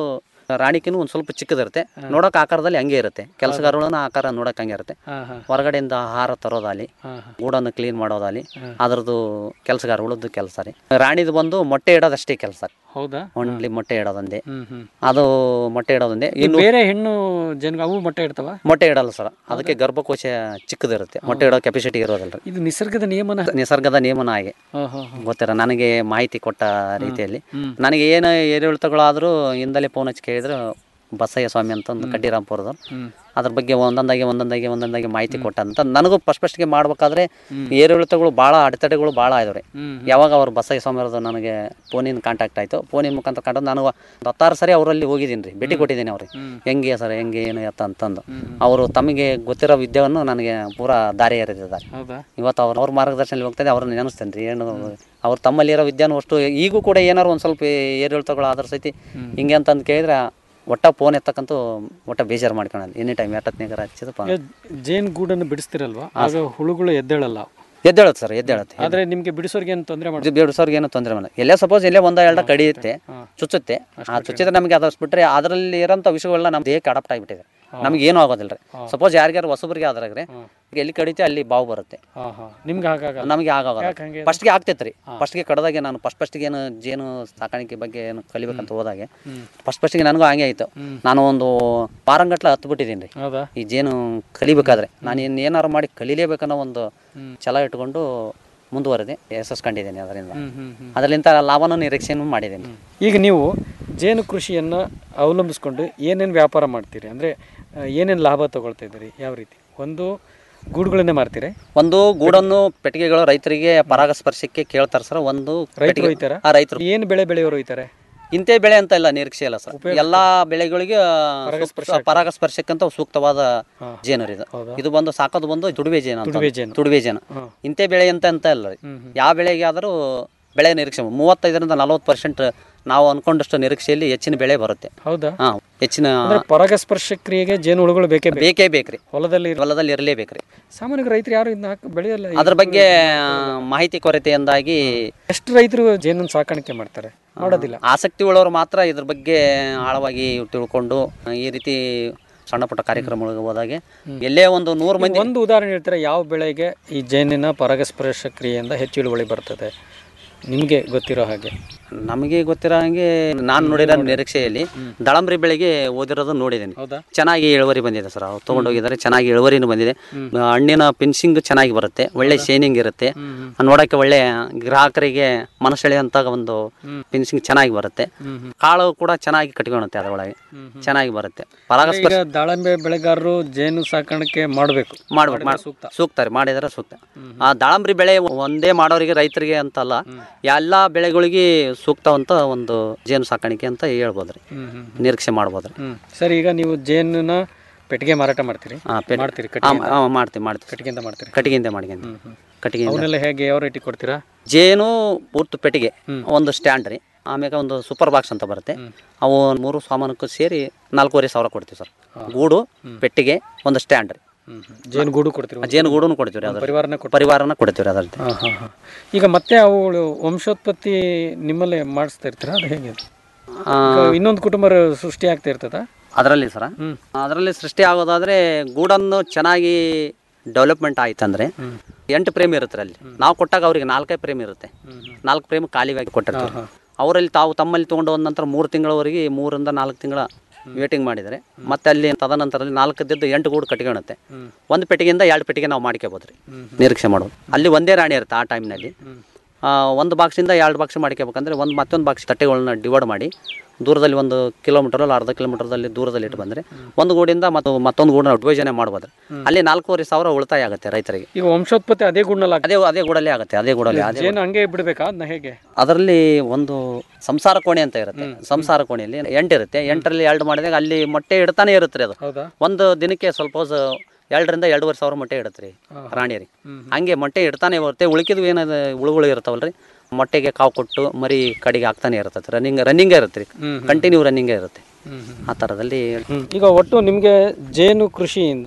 ರಾಣಿಕಿನೂ ಒಂದು ಸ್ವಲ್ಪ ಚಿಕ್ಕದಿರುತ್ತೆ ನೋಡೋಕೆ ಆಕಾರದಲ್ಲಿ ಹಂಗೆ ಇರುತ್ತೆ ಕೆಲಸಗಾರಗಳನ್ನ ಆಕಾರ ನೋಡೋಕೆ ಹಂಗೆ ಇರುತ್ತೆ ಹಾ, ಹಾ. ಹೊರಗಡೆಯಿಂದ ಆಹಾರ ತರೋದಾಲಿ ಹಾ, ಗೂಡನ್ನು ಕ್ಲೀನ್ ಮಾಡೋದಾಲಿ ಅದರದ್ದು ಕೆಲಸಗಾರ ಉಳಿದು ಕೆಲಸ ರೀ ರಾಣಿದು ಬಂದು ಮೊಟ್ಟೆ ಇಡೋದಷ್ಟೇ ಕೆಲಸ ಹೌದಾ ಒನ್ಲಿ ಮೊಟ್ಟೆ ಇಡೋದೊಂದೇ ಹ್ಮ್ ಹ್ಮ್ ಅದು ಮೊಟ್ಟೆ ಇಡೋದೊಂದೇ ಈ ಇನ್ನು ಬೇರೆ ಹೆಣ್ಣು ಜನ ಅವು ಮೊಟ್ಟೆ ಇಡ್ತಾವ ಮೊಟ್ಟೆ ಇಡಲ್ಲ ಸರ್ ಅದಕ್ಕೆ ಗರ್ಭಕೋಶ ಚಿಕ್ಕದಿರುತ್ತೆ ಮೊಟ್ಟೆ ಇಡೋ ಕೆಪಾಸಿಟಿ ಇರೋದಿಲ್ಲ ಇದು ನಿಸರ್ಗದ ನಿಯಮನ ನಿಸರ್ಗದ ನಿಯಮನ ಹಾಗೆ ಹಾ, ಹಾ, ಹಾ. ಗೊತ್ತಿರ ನನಗೆ ಮಾಹಿತಿ ಕೊಟ್ಟ ರೀತಿಯಲ್ಲಿ ಹ್ಮ್. ನನಗೆ ಏನು ಏರಿಳಿತಗಳಾದರೂ ಹಿಂದಲೇ ಫೋನ್ ಹಚ್ಚಿ ಕೇಳಿದ್ರು ಬಸಯ್ಯ ಸ್ವಾಮಿ ಅಂತ ಒಂದು ಕಡ್ಡಿರಾಂಪುರದವ್ರು ಹ್ಮ್. ಅದ್ರ ಬಗ್ಗೆ ಒಂದೊಂದಾಗಿ ಒಂದೊಂದಾಗಿ ಒಂದೊಂದಾಗಿ ಮಾಹಿತಿ ಕೊಟ್ಟ ಅಂತ ನನಗೂ ಫಸ್ಟ್ ಫಸ್ಟ್ಗೆ ಮಾಡ್ಬೇಕಾದ್ರೆ ಏರಿಳಿತಗಳು ಭಾಳ ಅಡೆತಡೆಗಳು ಭಾಳ ಇದಾವೆ ಹ್ಮ್. ಯಾವಾಗ ಅವ್ರು ಬಸಯ್ಯ ಸ್ವಾಮಿ ಅವ್ರದ್ದು ನನಗೆ ಫೋನಿನ ಕಾಂಟ್ಯಾಕ್ಟ್ ಆಯಿತು ಫೋನಿನ ಮುಖಾಂತರ ಕಾಂಟ್ಯಾಕ್ಟ್ ನಾನು ಒಂದು ಹತ್ತಾರು ಸರಿ ಅವರಲ್ಲಿ ಹೋಗಿದ್ದೀನಿ ರೀ ಭೇಟಿ ಕೊಟ್ಟಿದ್ದೀನಿ ಅವ್ರಿಗೆ ಹೆಂಗೆ ಸರ್ ಹೆಂಗೆ ಏನು ಎತ್ತ ಅಂತಂದು ಅವರು ತಮಗೆ ಗೊತ್ತಿರೋ ವಿದ್ಯೆಯನ್ನು ನನಗೆ ಪೂರಾ ದಾರಿ ಎರೆದಿದ್ದಾರೆ ಹೌದಾ ಇವತ್ತು ಅವ್ರ ಅವ್ರ ಮಾರ್ಗದರ್ಶನದಲ್ಲಿ ಹೋಗ್ತದೆ ಅವ್ರನ್ನ ನೆನೆಸ್ತೇನೆ ರೀ ಏನು ಅವ್ರು ತಮ್ಮಲ್ಲಿರೋ ವಿದ್ಯಾನು ಅಷ್ಟು ಈಗೂ ಕೂಡ ಏನಾರು ಒಂದು ಸ್ವಲ್ಪ ಏರಿಳಿತಗಳು ಆದ್ರ ಸೈತಿ ಹಿಂಗೆ ಅಂತಂದು ಕೇಳಿದ್ರೆ ಒಟ್ಟ ಫೋನ್ ಎತ್ತಕ್ಕಂತೂ ಒಟ್ಟ ಬೇಜಾರು ಮಾಡ್ಕೊಳಲ್ಲ ಎನಿ ಟೈಮ್ ಎಟ್ಟತ್ನಾಗರ ಹಚ್ಚಿದಪ್ಪ ಈಗ ಜೇನ್ ಗೂಡನ್ನು ಬಿಡಿಸ್ತಿರಲ್ವಾ ಆಗ ಹುಳುಗಳು ಎದ್ದೇಳಲ್ಲ ಎದ್ದೇಳತ್ತೆ ಸರ್ ಎದ್ದೇಳತ್ತೆ ಆದ್ರೆ ನಿಮ್ಗೆ ಬಿಡಿಸೋರ್ಗೆ ಏನು ತೊಂದರೆ ಮಾಡಿ ಬೇಡಸೋರ್ಗೆ ಏನು ತೊಂದರೆ ಮಾಡಲ್ಲ ಎಲ್ಲೇ ಸಪೋಸ್ ಎಲ್ಲೇ ಒಂದ ಎರಡ ಕಡಿಯುತ್ತೆ ಚುಚ್ಚುತ್ತೆ ಆ ಚುಚ್ಚಿದ್ರೆ ನಮಗೆ ಅದಷ್ಟು ಬಿಟ್ರೆ ಅದರಲ್ಲಿ ಇರೋಂಥ ವಿಷಯಗಳನ್ನ ನಮ್ಮ ದೇಹಕ್ಕೆ ಅಡಾಪ್ಟ್ ಆಗಿಬಿಟ್ಟಿದೆ ನಮ್ಗೆ ಏನೂ ಆಗೋದಿಲ್ಲ ರೀ ಸಪೋಸ್ ಯಾರಿಗಾರು ಹೊಸಬರಿಗೆ ಆದ್ರಾಗ್ರೆ ಈಗ ಎಲ್ಲಿ ಕಡಿತೆ ಅಲ್ಲಿ ಬಾವು ಬರುತ್ತೆ ಹಾ ಹಾ ನಿಮ್ಗೆ ಹಾಗಾಗಲ್ಲ ನಮಗೆ ಆಗೋಲ್ಲ ಯಾಕ್ ಹಂಗೆ? ಫಸ್ಟ್ಗೆ ಆಗ್ತೈತೆ ರೀ ಫಸ್ಟ್ಗೆ ಕಡ್ದಾಗೆ ನಾನು ಫಸ್ಟ್ ಫಸ್ಟ್ಗೆ ಏನು ಜೇನು ಸಾಕಾಣಿಕೆ ಬಗ್ಗೆ ಏನು ಕಲಿಬೇಕಂತ ಹೋದಾಗೆ ಫಸ್ಟ್ ಫಸ್ಟ್ಗೆ ನನಗೂ ಹಂಗೆ ಆಯಿತು ನಾನು ಒಂದು ಪಾರಂಗಟ್ಲ ಹತ್ತು ಬಿಟ್ಟಿದ್ದೀನಿ ರೀ ಹೌದಾ ಈ ಜೇನು ಕಲಿಬೇಕಾದ್ರೆ ನಾನು ಇನ್ನು ಏನಾರು ಮಾಡಿ ಕಲಿಲೇಬೇಕನ್ನೋ ಒಂದು ಛಲ ಇಟ್ಕೊಂಡು ಮುಂದುವರೆದೆ ಯಶಸ್ಸು ಕಂಡಿದ್ದೀನಿ ಅದರಿಂದ ಹ್ಮ್, ಹ್ಮ್, ಹ್ಮ್. ಅದರಿಂದ ಲಾಭನೂ ನಿರೀಕ್ಷೆನೂ ಮಾಡಿದ್ದೀನಿ ಈಗ ನೀವು ಜೇನು ಕೃಷಿಯನ್ನು ಅವಲಂಬಿಸ್ಕೊಂಡು ಏನೇನು ವ್ಯಾಪಾರ ಮಾಡ್ತೀರಿ ಅಂದರೆ ಏನೇನು ಲಾಭ ತಗೊಳ್ತಾ ಇದ್ದೀರಿ ಯಾವ ರೀತಿ ಒಂದು ಗೂಡುಗಳನ್ನೇ ಮಾರ್ತೀರಿ ಒಂದು ಗೂಡನ್ನು ಪೆಟ್ಟಿಗೆಗಳು ರೈತರಿಗೆ ಪರಾಗಸ್ಪರ್ಶಕ್ಕೆ ಕೇಳ್ತಾರೆ ಸರ್ ಒಂದು ರೈತರು ಪೆಟ್ಟಿಗೆ- ಒಯ್ತಾರ ಆ, ರೈತರು ಏನು ಬೆಳೆ ಬೆಳೆಯೋರು ಒಯ್ತಾರೆ ಇಂತೆ ಬೆಳೆ ಅಂತ ಇಲ್ಲ ನಿರೀಕ್ಷೆ ಇಲ್ಲ ಸರ್ ಎಲ್ಲಾ ಬೆಳೆಗಳಿಗೆ ಸೂಕ್ತ- ಪರಾಗಸ್ಪರ್ಶಕ್ಕಂತ ಸೂಕ್ತವಾದ ಜೇನು ರೀ ಇದು ಇದು ಬಂದು ಸಾಕೋದು ಬಂದು ತುಡುವೆ ಜೇನು ಅಂತ ತುಡುವೆ ಜೇನು. ತುಡುವೆ ಜೇನು ಇಂತೆ ಬೆಳೆ ಅಂತ ಅಂತ ಇಲ್ಲ ರೀ ಯಾವ ಬೆಳೆಗೆ ಆದರೂ ಬೆಳೆ ನಿರೀಕ್ಷೆ ಮೂವತ್ತೈದರಿಂದ ನಲವತ್ತು ಪರ್ಸೆಂಟ್ ನಾವು ಅನ್ಕೊಂಡಷ್ಟು ನಿರೀಕ್ಷೆಯಲ್ಲಿ ಹೆಚ್ಚಿನ ಬೆಳೆ ಬರುತ್ತೆ ಹೌದಾ ಹಾ ಹೆಚ್ಚಿನ ಅಂದ್ರೆ ಪರಾಗಸ್ಪರ್ಶ ಕ್ರಿಯೆಗೆ ಜೇನು ಹುಳುಗಳು ಬೇಕೇ ಬೇಕು ಬೇಕೇ ಬೇಕ್ರಿ ಹೊಲದಲ್ಲಿ ಹೊಲದಲ್ಲಿ ಇರಲೇಬೇಕ್ರಿ ಸಾಮಾನ್ಯ ರೈತರು ಯಾರು ಇದನ್ನ ಹಾಕಿ ಬೆಳೆಯಲ್ಲ ಅದ್ರ ಬಗ್ಗೆ ಮಾಹಿತಿ ಕೊರತೆಯಿಂದಾಗಿ ಎಷ್ಟು ರೈತರು ಜೇನನ್ನು ಸಾಕಾಣಿಕೆ ಮಾಡ್ತಾರೆ ಮಾಡೋದಿಲ್ಲ ಆಸಕ್ತಿ ಉಳ್ಳವರು ಮಾತ್ರ ಇದ್ರ ಬಗ್ಗೆ ಆಳವಾಗಿ ತಿಳ್ಕೊಂಡು ಈ ರೀತಿ ಸಣ್ಣ ಪುಟ್ಟ ಕಾರ್ಯಕ್ರಮಗಳಿಗೆ ಹೋದಾಗೆ ಎಲ್ಲೇ ಒಂದು ನೂರು ಮಂದಿ ಒಂದು ಉದಾಹರಣೆ ಹೇಳ್ತಾರೆ ಯಾವ ಬೆಳೆಗೆ ಈ ಜೇನಿನ ಪರಾಗಸ್ಪರ್ಶ ಕ್ರಿಯೆಯಿಂದ ಹೆಚ್ಚು ಇಳುವರಿ ಬರ್ತದೆ ನಿಮಗೆ ಗೊತ್ತಿರೋ ಹಾಗೆ ನಮಗೆ ಗೊತ್ತಿರೋ ಹಾಗೆ ನಾನು ನೋಡಿರೋ ನಿರೀಕ್ಷೆಯಲ್ಲಿ ದಾಳಂಬ್ರಿ ಬೆಳೆಗೆ ಓದಿರೋದು ನೋಡಿದ್ದೇನೆ ಹೌದಾ ಚೆನ್ನಾಗಿ ಇಳುವರಿ ಬಂದಿದೆ ಸರ್ ಅವ್ರು ತೊಗೊಂಡೋಗಿದ್ದಾರೆ ಚೆನ್ನಾಗಿ ಇಳುವರಿನೂ ಬಂದಿದೆ ಹಣ್ಣಿನ ಫಿನಿಶಿಂಗ್ ಚೆನ್ನಾಗಿ ಬರುತ್ತೆ ಒಳ್ಳೆ ಶೈನಿಂಗ್ ಇರುತ್ತೆ ನೋಡೋಕ್ಕೆ ಒಳ್ಳೆ ಗ್ರಾಹಕರಿಗೆ ಮನಸೆಳೆಯುವಂತ ಒಂದು ಫಿನಿಶಿಂಗ್ ಚೆನ್ನಾಗಿ ಬರುತ್ತೆ ಕಾಳು ಕೂಡ ಚೆನ್ನಾಗಿ ಕಟ್ಕೊಳುತ್ತೆ ಅದರೊಳಗೆ ಚೆನ್ನಾಗಿ ಬರುತ್ತೆ ಪರಾಗಸ್ಪರ್ಶ ಈಗ ದಾಳಂಬೆ ಬೆಳೆಗಾರರು ಜೇನು ಸಾಕಾಣಿಕೆ ಮಾಡಬೇಕು ಮಾಡ್ಬೇಕು ಮಾಡ್- ಸೂಕ್ತ ರೀ ಮಾಡಿದ್ರೆ ಸೂಕ್ತ ಆ ದಾಳಂಬ್ರಿ ಬೆಳೆ ಒಂದೇ ಮಾಡೋರಿಗೆ ರೈತರಿಗೆ ಅಂತಲ್ಲ ಎಲ್ಲಾ ಬೆಳೆಗಳಿಗೆ ಸೂಕ್ತವಂತ ಒಂದು ಜೇನು ಸಾಕಾಣಿಕೆ ಅಂತ ಹೇಳ್ಬೋದ್ರಿ ನಿರೀಕ್ಷೆ ಮಾಡ್ಬೋದ್ರಿ ಹ್ಮ್ ಸರಿ ಈಗ ನೀವು ಜೇನನ್ನ ಪೆಟ್ಟಿಗೆ ಮಾರಾಟ ಮಾಡ್ತೀರಿ ಆ, ಪೆಟ್- ಮಾಡ್ತೀರಿ ಆ, ಕಟ್ಟಿಗೆ ಆ, ಮಾಡ್ತೀವಿ ಮಾಡ್ತೀವಿ ಕಟ್ಟಿಗೆಯಿಂದ ಮಾಡ್ತೀರಿ ಕಟ್ಟಿಗೆಯಿಂದ ಮಾಡ್ಕೊಂಡು ಕಟ್ಟಿಗೆಯಿಂದ ಅವನ್ನೆಲ್ಲ ಹೇಗೆ ಯಾವ ರೇಟಿಗೆ ಕೊಡ್ತೀರಾ ಜೇನು ಪೂರ್ತಿ ಪೆಟ್ಟಿಗೆ ಒಂದು ಸ್ಟ್ಯಾಂಡ್ ರೀ ಆಮ್ಯಾಗ ಒಂದು ಸೂಪರ್ ಬಾಕ್ಸ್ ಅಂತ ಬರುತ್ತೆ ಅವು ಮೂರು ಸಾಮಾನಕ್ಕೂ ಸೇರಿ ನಾಲ್ಕೂವರೆ ಸಾವಿರ ಕೊಡ್ತೀವಿ ಸರ್ ಗೂಡು ಪೆಟ್ಟಿಗೆ ಒಂದು ಸ್ಟ್ಯಾಂಡ್ ರೀ ಜೇನು ಗೂಡು ಕೊಡ್ತೀರಿ ಜೇನು ಗೂಡನ್ನು ಕೊಡ್ತೀವಿ ರೀ ಅದ್ರ ಪರಿವಾರನ ಕೊಡ್ತೀರಿ? ಪರಿವಾರನ ಕೊಡ್ತೀವಿ ರೀ ಅದ್ರ ಜೊತೆ. ಹಾ, ಹಾ, ಹಾ. ಈಗ ಮತ್ತೆ ಅವಳು ವಂಶೋತ್ಪತ್ತಿ ನಿಮ್ಮಲ್ಲೇ ಮಾಡಿಸ್ತಾ ಇರ್ತೀರಾ ಅದು ಹೇಗೆ ಆ, ಈಗ ಇನ್ನೊಂದು ಕುಟುಂಬ ಸೃಷ್ಟಿ ಆಗ್ತಾ ಇರ್ತದ ಅದರಲ್ಲಿ ಸರ ಅದರಲ್ಲಿ ಸೃಷ್ಟಿ ಆಗೋದಾದ್ರೆ ಗೂಡನ್ನು ಚೆನ್ನಾಗಿ ಡೆವಲಪ್ಮೆಂಟ್ ಆಯ್ತಂದ್ರೆ ಎಂಟು ಪ್ರೇಮ್ ಇರುತ್ತೆ ಅಲ್ಲಿ ನಾವು ಕೊಟ್ಟಾಗ ಅವ್ರಿಗೆ ನಾಲ್ಕೇ ಪ್ರೇಮ್ ಇರುತ್ತೆ ನಾಲ್ಕು ಪ್ರೇಮ್ ಖಾಲಿಯಾಗಿ ಕೊಟ್ಟಿರ್ತೀವಿ ಅವರಲ್ಲಿ ತಾವು ತಮ್ಮಲ್ಲಿ ತೊಗೊಂಡು ಹೋದ ನಂತರ ಮೂರು ತಿಂಗಳವರೆಗೆ ಮೂರಿಂದ ನಾಲ್ಕು ತಿಂಗಳ ವೇಟಿಂಗ್ ಮಾಡಿದರೆ ಮತ್ತೆ ಅಲ್ಲಿ ತದನಂತರದಲ್ಲಿ ನಾಲ್ಕದ್ದು ಎಂಟು ಗೂಡು ಕಟ್ಕೊಳುತ್ತೆ ಒಂದು ಪೆಟ್ಟಿಗೆಯಿಂದ ಎರಡು ಪೆಟ್ಟಿಗೆ ನಾವು ಮಾಡ್ಕೋಬೋದು ರೀ ನಿರೀಕ್ಷೆ ಮಾಡೋದು ಅಲ್ಲಿ ಒಂದೇ ರಾಣಿ ಇರುತ್ತೆ ಆ ಟೈಮ್ನಲ್ಲಿ ಒಂದು ಬಾಕ್ಸಿಂದ ಎರಡು ಬಾಕ್ಸ್ ಮಾಡ್ಕೋಬೇಕಂದ್ರೆ ಒಂದು ಮತ್ತೊಂದು ಬಾಕ್ಸ್ ತಟ್ಟೆಗಳನ್ನ ಡಿವೈಡ್ ಮಾಡಿ ದೂರದಲ್ಲಿ ಒಂದು ಕಿಲೋಮೀಟರ್ ಅಲ್ಲ ಅರ್ಧ ಕಿಲೋಮೀಟರ್ದಲ್ಲಿ ದೂರದಲ್ಲಿ ಇಟ್ಟು ಬಂದರೆ ಒಂದು ಗೂಡಿಂದ ಮತ್ತು ಮತ್ತೊಂದು ಗೂಡನ್ನ ವಿಭಜನೆ ಮಾಡ್ಬೋದು ಅಲ್ಲಿ ನಾಲ್ಕೂವರೆ ಸಾವಿರ ಉಳಿತಾಯ ಆಗುತ್ತೆ ರೈತರಿಗೆ ಈಗ ವಂಶೋತ್ಪತ್ತಿ ಅದೇ ಗುಣ್ಣಲ್ಲ ಅದೇ ಅದೇ ಗೂಡಲ್ಲೇ ಆಗುತ್ತೆ ಅದೇ ಗೂಡಲ್ಲಿ ಅದೇ ಜೇನು ಹಂಗೆ ಬಿಡ್ಬೇಕಾ ಅದನ್ನ ಹೇಗೆ ಅದರಲ್ಲಿ ಒಂದು ಸಂಸಾರ ಕೋಣೆ ಅಂತ ಇರುತ್ತೆ ಸಂಸಾರ ಕೋಣೆಯಲ್ಲಿ ಎಂಟು ಇರುತ್ತೆ ಎಂಟರಲ್ಲಿ ಎರಡು ಮಾಡಿದಾಗ ಅಲ್ಲಿ ಮೊಟ್ಟೆ ಇಡ್ತಾನೆ ಇರುತ್ತೆ ರೀ ಅದು ಹೌದಾ ಒಂದು ದಿನಕ್ಕೆ ಸ್ವಲ್ಪ ಎರಡರಿಂದ ಎರಡೂವರೆ ಸಾವಿರ ಮೊಟ್ಟೆ ಇಡುತ್ತೆ ರೀ ರಾಣಿ ರೀ ಹಂಗೆ ಮೊಟ್ಟೆ ಇಡ್ತಾನೆ ಬರುತ್ತೆ ಉಳಿಕಿದ್ವು ಏನದ ಉಳುಗಳು ಇರ್ತಾವಲ್ರಿ ಮೊಟ್ಟೆಗೆ ಕಾವು ಕೊಟ್ಟು ಮರಿ ಕಡೆಗೆ ಆಗ್ತಾನೆ ಇರ್ತೈತೆ ರನ್ನಿಂಗ್ ರನ್ನಿಂಗೇ ಇರುತ್ತೆ ರೀ ಕಂಟಿನ್ಯೂ ರನ್ನಿಂಗೇ ಇರುತ್ತೆ ಆ ಥರದಲ್ಲಿ ಈಗ ಒಟ್ಟು ನಿಮಗೆ ಜೇನು ಕೃಷಿಯಿಂದ